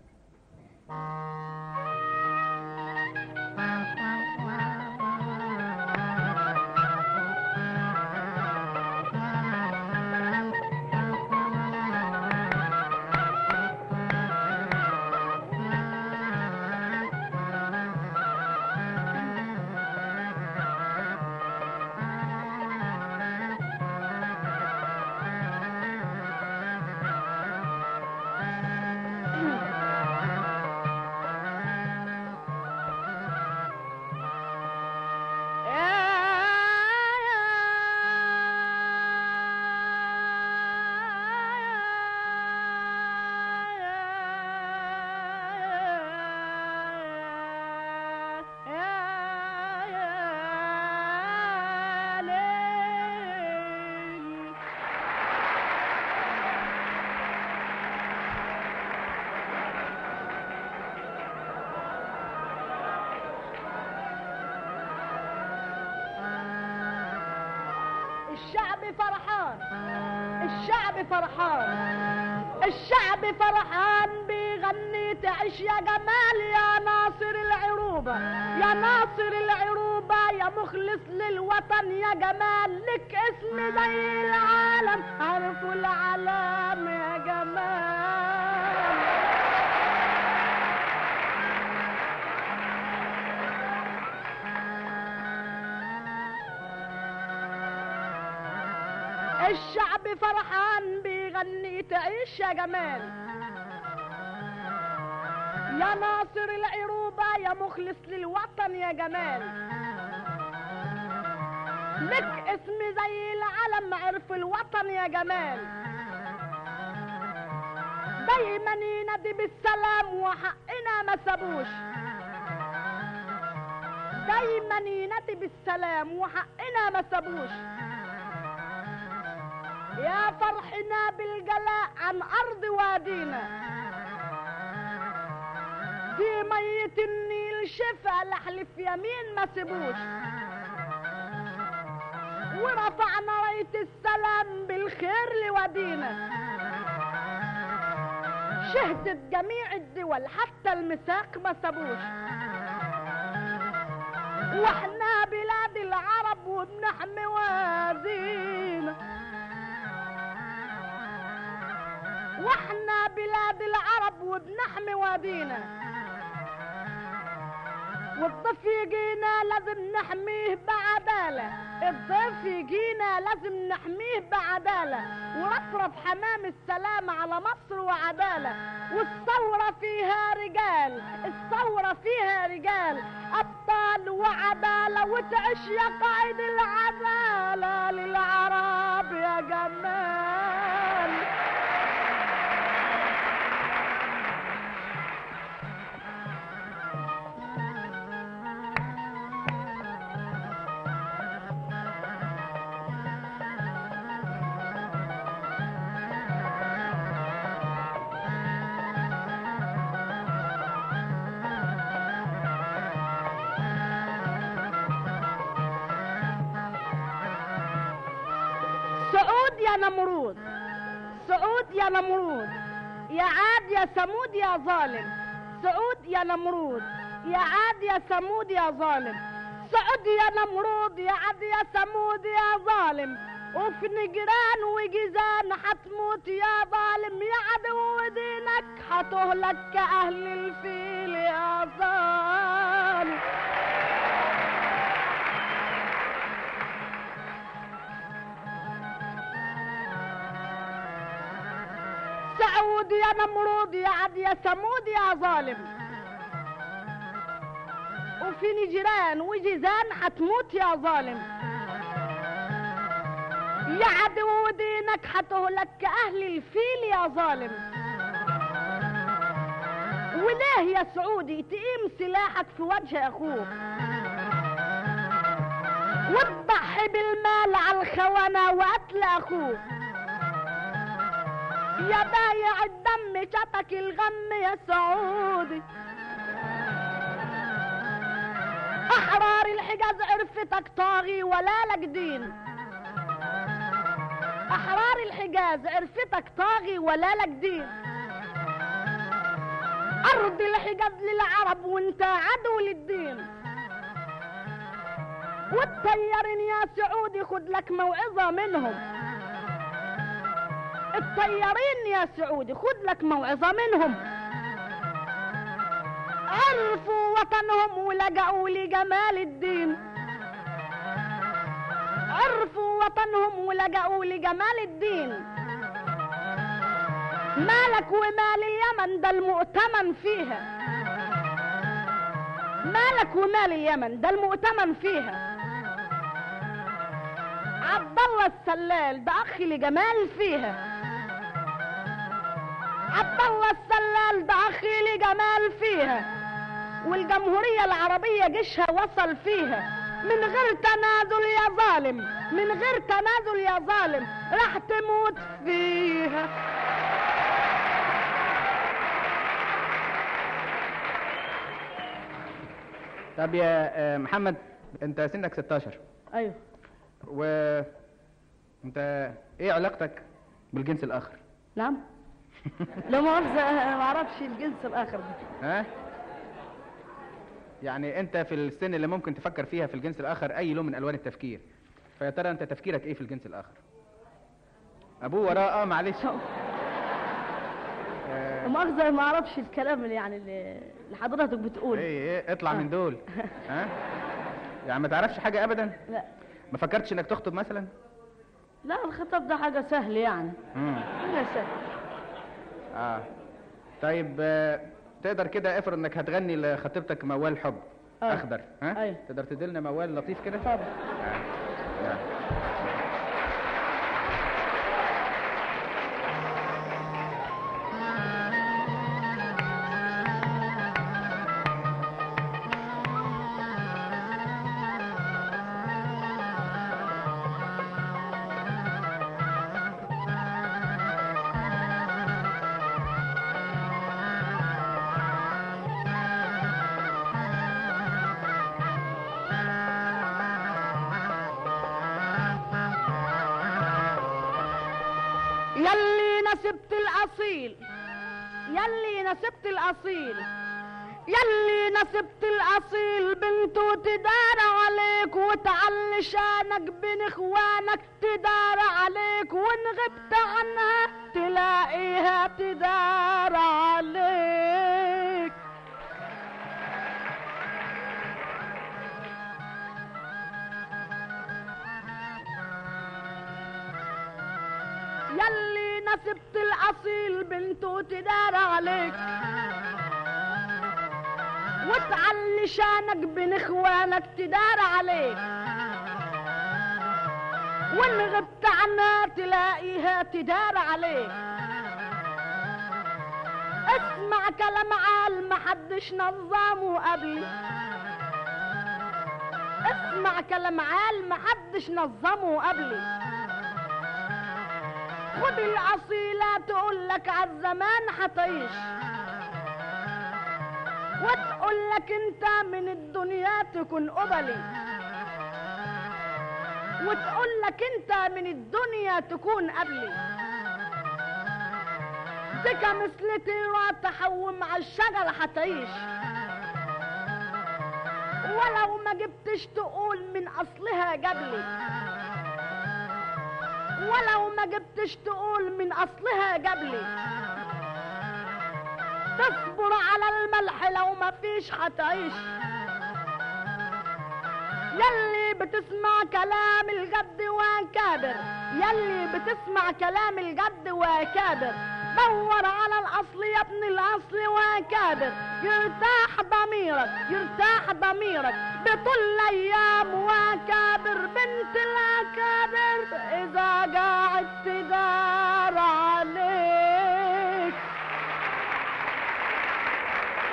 الشعب فرحان الشعب فرحان الشعب فرحان بيغني تعيش يا جمال يا ناصر العروبة يا ناصر العروبة يا مخلص للوطن يا جمال لك اسم زي العالم عرفوا العالم يا جمال الشعب فرحان بيغني تعيش يا جمال يا ناصر العروبة يا مخلص للوطن يا جمال لك اسم زي العلم عرف الوطن يا جمال دايما ينادي بالسلام وحقنا ما سابوش دايما ينادي بالسلام وحقنا ما سابوش يا فرحنا بالجلاء عن أرض وادينا في مية النيل شفا لحلف يمين ما سيبوش ورفعنا راية السلام بالخير لوادينا شهدت جميع الدول حتى المساق ما سابوش واحنا بلاد العرب وبنحمي وادينا واحنا بلاد العرب وبنحمي وادينا والضيف يجينا لازم نحميه بعدالة الضيف يجينا لازم نحميه بعدالة ورفرف حمام السلام على مصر وعدالة والثورة فيها رجال الثورة فيها رجال أبطال وعدالة وتعيش يا قائد العدالة للعرب يا جمال سعود يا نمرود سعود يا نمرود يا عاد يا ثمود يا ظالم سعود يا نمرود يا عاد يا ثمود يا ظالم سعود يا نمرود يا عاد يا ثمود يا ظالم وفي نجران وجيزان حتموت يا ظالم يا عدو دينك حتهلك كأهل الفيل يا ظالم سعود يا نمرود يا عد يا ثمود يا ظالم وفي نجران وجيزان حتموت يا ظالم يا عدو دينك حتهلك كأهل الفيل يا ظالم وليه يا سعودي تقيم سلاحك في وجه اخوك وتضحي بالمال على الخونة وقتل اخوك يا بايع الدم شتك الغم يا سعودي احرار الحجاز عرفتك طاغي ولا لك دين احرار الحجاز عرفتك طاغي ولا لك دين ارض الحجاز للعرب وانت عدو للدين والطيارين يا سعودي خد لك موعظة منهم الطيارين يا سعودي خد لك موعظة منهم عرفوا وطنهم ولجأوا لجمال الدين عرفوا وطنهم ولجأوا لجمال الدين مالك ومال اليمن ده المؤتمن فيها مالك ومال اليمن ده المؤتمن فيها عبد الله السلال ده اخي لجمال فيها عبد الله السلال ده اخي لجمال فيها والجمهورية العربية جيشها وصل فيها من غير تنازل يا ظالم من غير تنازل يا ظالم راح تموت فيها طب يا آه، محمد انت سنك 16 ايوه و انت ايه علاقتك بالجنس الاخر نعم لا مؤاخذة ما اعرفش الجنس الاخر ده ها يعني انت في السن اللي ممكن تفكر فيها في الجنس الاخر اي لون من الوان التفكير فيا ترى انت تفكيرك ايه في الجنس الاخر ابوه وراه اه معلش لا مؤاخذة ما اعرفش الكلام اللي يعني اللي اللي حضرتك بتقوله ايه ايه اطلع من دول ها يعني ما تعرفش حاجه ابدا لا ما فكرتش انك تخطب مثلا لا الخطاب ده حاجة سهل يعني امم حاجة سهل اه طيب آه، تقدر كده افرض انك هتغني لخطيبتك موال حب آه. اخضر ها أيوة. تقدر تديلنا موال لطيف كده طبعا آه. آه. يلي نسبت الاصيل يلي نسبت الاصيل يلي نسبت الاصيل بنته تدار عليك وتعلي شانك بين اخوانك تدار عليك وان غبت عنها تلاقيها تدار عليك يلي نسبت الاصيل بنته تدار عليك وتعلي شانك بين اخوانك تدار عليك وان غبت عنها تلاقيها تدار عليك اسمع كلام عال محدش نظامه قبلي اسمع كلام عال محدش نظمه قبلي خد الأصيلة تقول لك عالزمان حتعيش وتقول لك انت من الدنيا تكون قبلي وتقول لك انت من الدنيا تكون قبلي ذكى مثل تيرا تحوم على الشجر حتعيش ولو ما جبتش تقول من اصلها جبلي ولو ما جبتش تقول من اصلها جبلي تصبر على الملح لو ما فيش هتعيش يلي بتسمع كلام الجد وكابر يلي بتسمع كلام الجد وكابر دور على الاصل يا ابن الاصل وكابر يرتاح ضميرك يرتاح ضميرك بطول الايام وكابر بنت الاكابر اذا قاعد تدار عليك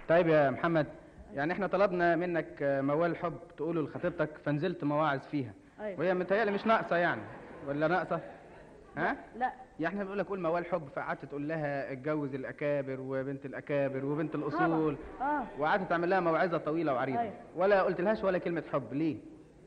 طيب يا محمد يعني احنا طلبنا منك آه، موال حب تقوله لخطيبتك فنزلت مواعظ فيها أيوة. وهي متهيألي مش ناقصه يعني ولا ناقصه ها لا يعني احنا بنقول لك قول موال حب فقعدت تقول لها اتجوز الاكابر وبنت الاكابر وبنت الاصول اه وقعدت تعمل لها موعظه طويله وعريضه أيوة. ولا قلت لهاش ولا كلمه حب ليه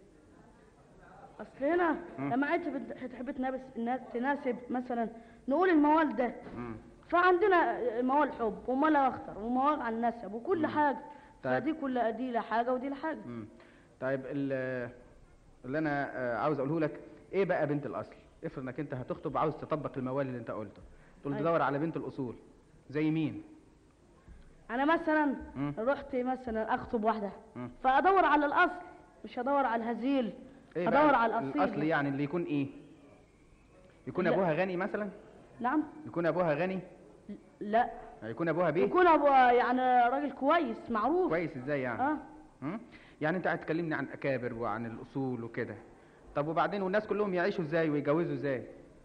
اصل هنا مم. لما انت بت- تحب تنابس الناس تناسب مثلا نقول الموال ده مم. فعندنا موال حب وموال اخطر وموال عن النسب وكل حاجه طيب. فدي كل دي لحاجه ودي لحاجه مم. طيب ال- اللي انا آه، عاوز اقوله لك ايه بقى بنت الاصل افرض انك انت هتخطب وعاوز تطبق الموال اللي انت قلته تقول أيوة. تدور على بنت الاصول زي مين انا مثلا مم. رحت مثلا اخطب واحده مم. فادور على الاصل مش هدور على الهزيل ايه ادور بقى على الاصيل الاصل يعني اللي يكون ايه يكون لا. ابوها غني مثلا نعم يكون ابوها غني لا يكون ابوها بيه يكون ابو يعني راجل كويس معروف كويس ازاي يعني اه مم؟ يعني انت قاعد تكلمني عن اكابر وعن الاصول وكده طب وبعدين والناس كلهم يعيشوا ازاي ويتجوزوا ازاي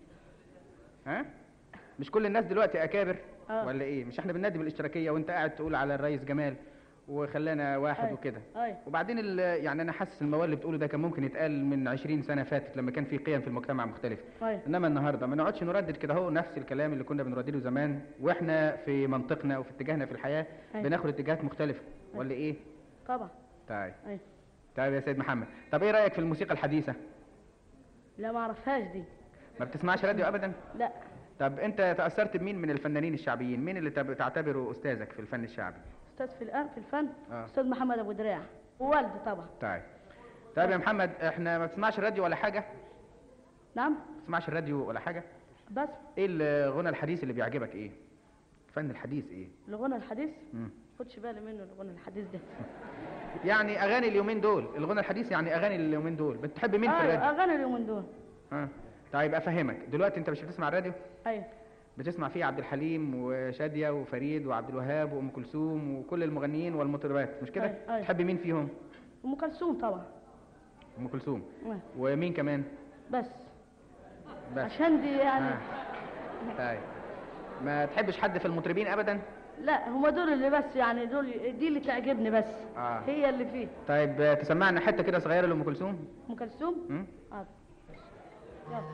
ها مش كل الناس دلوقتي اكابر آه. ولا ايه مش احنا بننادي بالاشتراكيه وانت قاعد تقول على الرئيس جمال وخلانا واحد أيوة. وكده ايوه وبعدين ال- يعني انا حاسس الموال اللي بتقوله ده كان ممكن يتقال من 20 سنه فاتت لما كان في قيم في المجتمع مختلفه ايوه انما النهارده ما نقعدش نردد كده اهو نفس الكلام اللي كنا بنردده زمان واحنا في منطقنا وفي اتجاهنا في الحياه أيوة. بناخد اتجاهات مختلفه ولا ايه طبعا طيب ايوه طيب يا سيد محمد طب ايه رايك في الموسيقى الحديثه لا ما اعرفهاش دي ما بتسمعش راديو ابدا لا طب انت تاثرت بمين من الفنانين الشعبيين مين اللي تب- تعتبره استاذك في الفن الشعبي استاذ في الان في الفن اه استاذ محمد ابو دراع ووالدي طبعا طيب طيب يا محمد احنا ما بتسمعش الراديو ولا حاجه نعم ما بتسمعش الراديو ولا حاجه بس ايه الغنى الحديث اللي بيعجبك ايه الفن الحديث ايه الغنى الحديث مم. خدش بالي منه الغنى الحديث ده يعني اغاني اليومين دول الغنى الحديث يعني اغاني اليومين دول بتحب مين في ايوه الراديو اغاني اليومين دول ها طيب افهمك دلوقتي انت مش بتسمع الراديو ايوه بتسمع فيه عبد الحليم وشاديه وفريد وعبد الوهاب وام كلثوم وكل المغنيين والمطربات مش كده أيوة، أيوة. تحب مين فيهم ام كلثوم طبعا ام كلثوم أيوة. ومين كمان بس بس عشان دي يعني آه. طيب ما تحبش حد في المطربين ابدا لا هما دول اللي بس يعني دول دي اللي تعجبني بس اه هي اللي فيه طيب آه، تسمعنا حته كده صغيره لام كلثوم ام كلثوم مم؟ حاضر يلا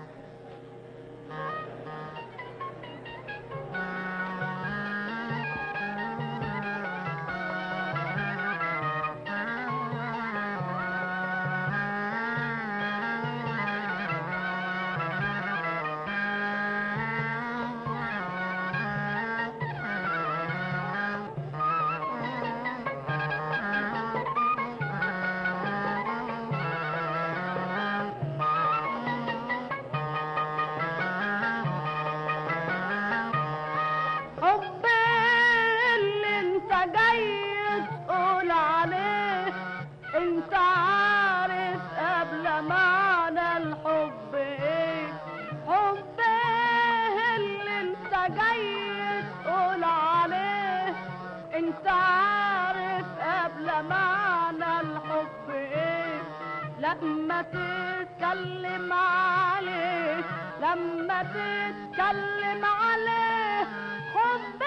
حب اللي انت جاي تقول عليه انت عارف قبل معنى الحب ايه حب اللي انت جاي تقول عليه انت عارف قبل معنى الحب ايه لما تتكلم عليه لما تتكلم عليه حب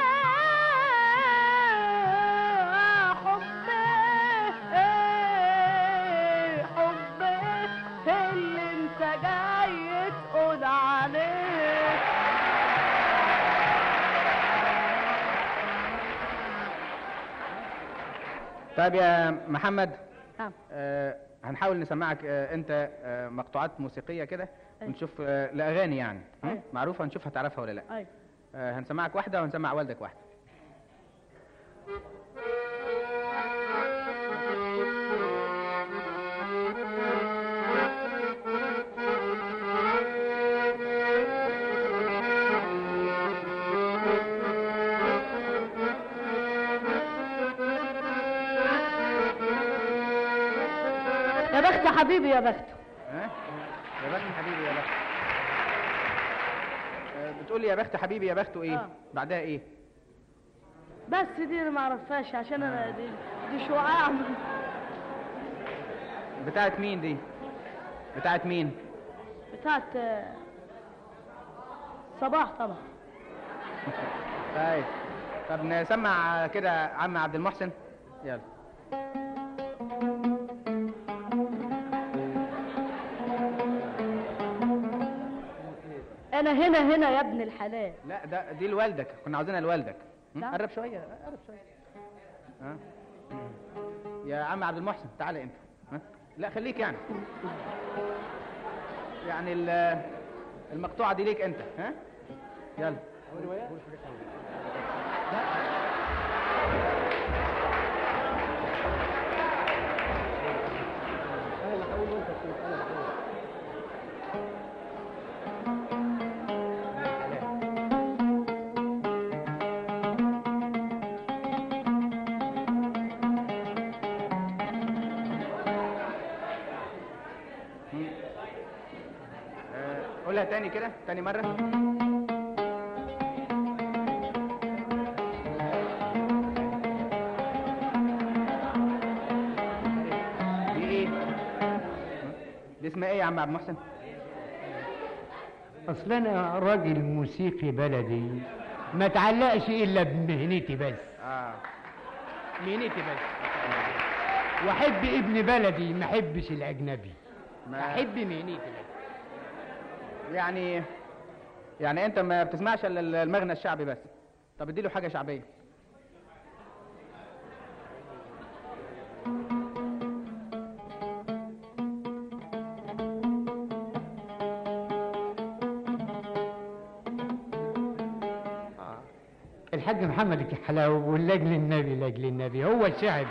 حب حب اللي انت جاي تقول عليه طيب يا محمد نعم. آه هنحاول نسمعك آه انت آه مقطوعات موسيقيه كده أيوة. ونشوف آه الاغاني يعني م? أيوة. معروفه نشوف هتعرفها ولا لا ايوه آه هنسمعك واحده وهنسمع والدك واحده يا بخت حبيبي يا بخت ها يا بخت حبيبي يا بخت آه بتقول يا بخت حبيبي يا بخته ايه آه. بعدها ايه بس دي انا ما اعرفهاش عشان انا دي, دي شعاع بتاعت مين دي بتاعت مين بتاعت آه، صباح طبعا طيب طب نسمع كده عم عبد المحسن يلا انا هنا هنا يا ابن الحلال لا ده دي لوالدك كنا عاوزينها لوالدك م? نعم. قرب شويه قرب شويه ها يا عم عبد المحسن تعالى انت ها لا خليك يعني يعني ال- المقطوعه دي ليك انت ها يلا آه، قولها تاني كده تاني مرة دي ايه؟ دي اسمها ايه يا عم عبد المحسن؟ اصل انا راجل موسيقي بلدي ما تعلقش الا بمهنتي بس اه مهنتي بس واحب ابن بلدي ما احبش الاجنبي ما- احب مهنتي بس يعني يعني انت ما بتسمعش الا المغنى الشعبي بس طب اديله حاجة شعبية الحاج محمد الكحلاوي بيقول لاجل النبي لاجل النبي هو الشعبي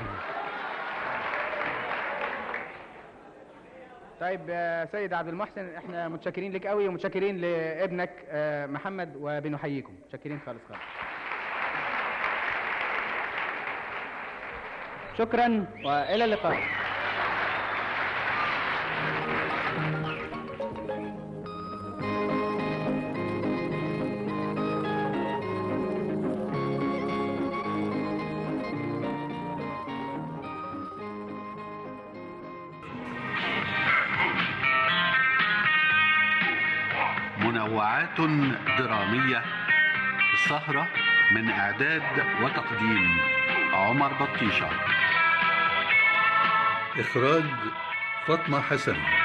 طيب يا سيد عبد المحسن احنا متشكرين لك قوي ومتشكرين لابنك آه، محمد وبنحييكم متشكرين خالص خالص شكرا والى اللقاء منوعات درامية السهرة من إعداد وتقديم عمر بطيشة إخراج فاطمة حسن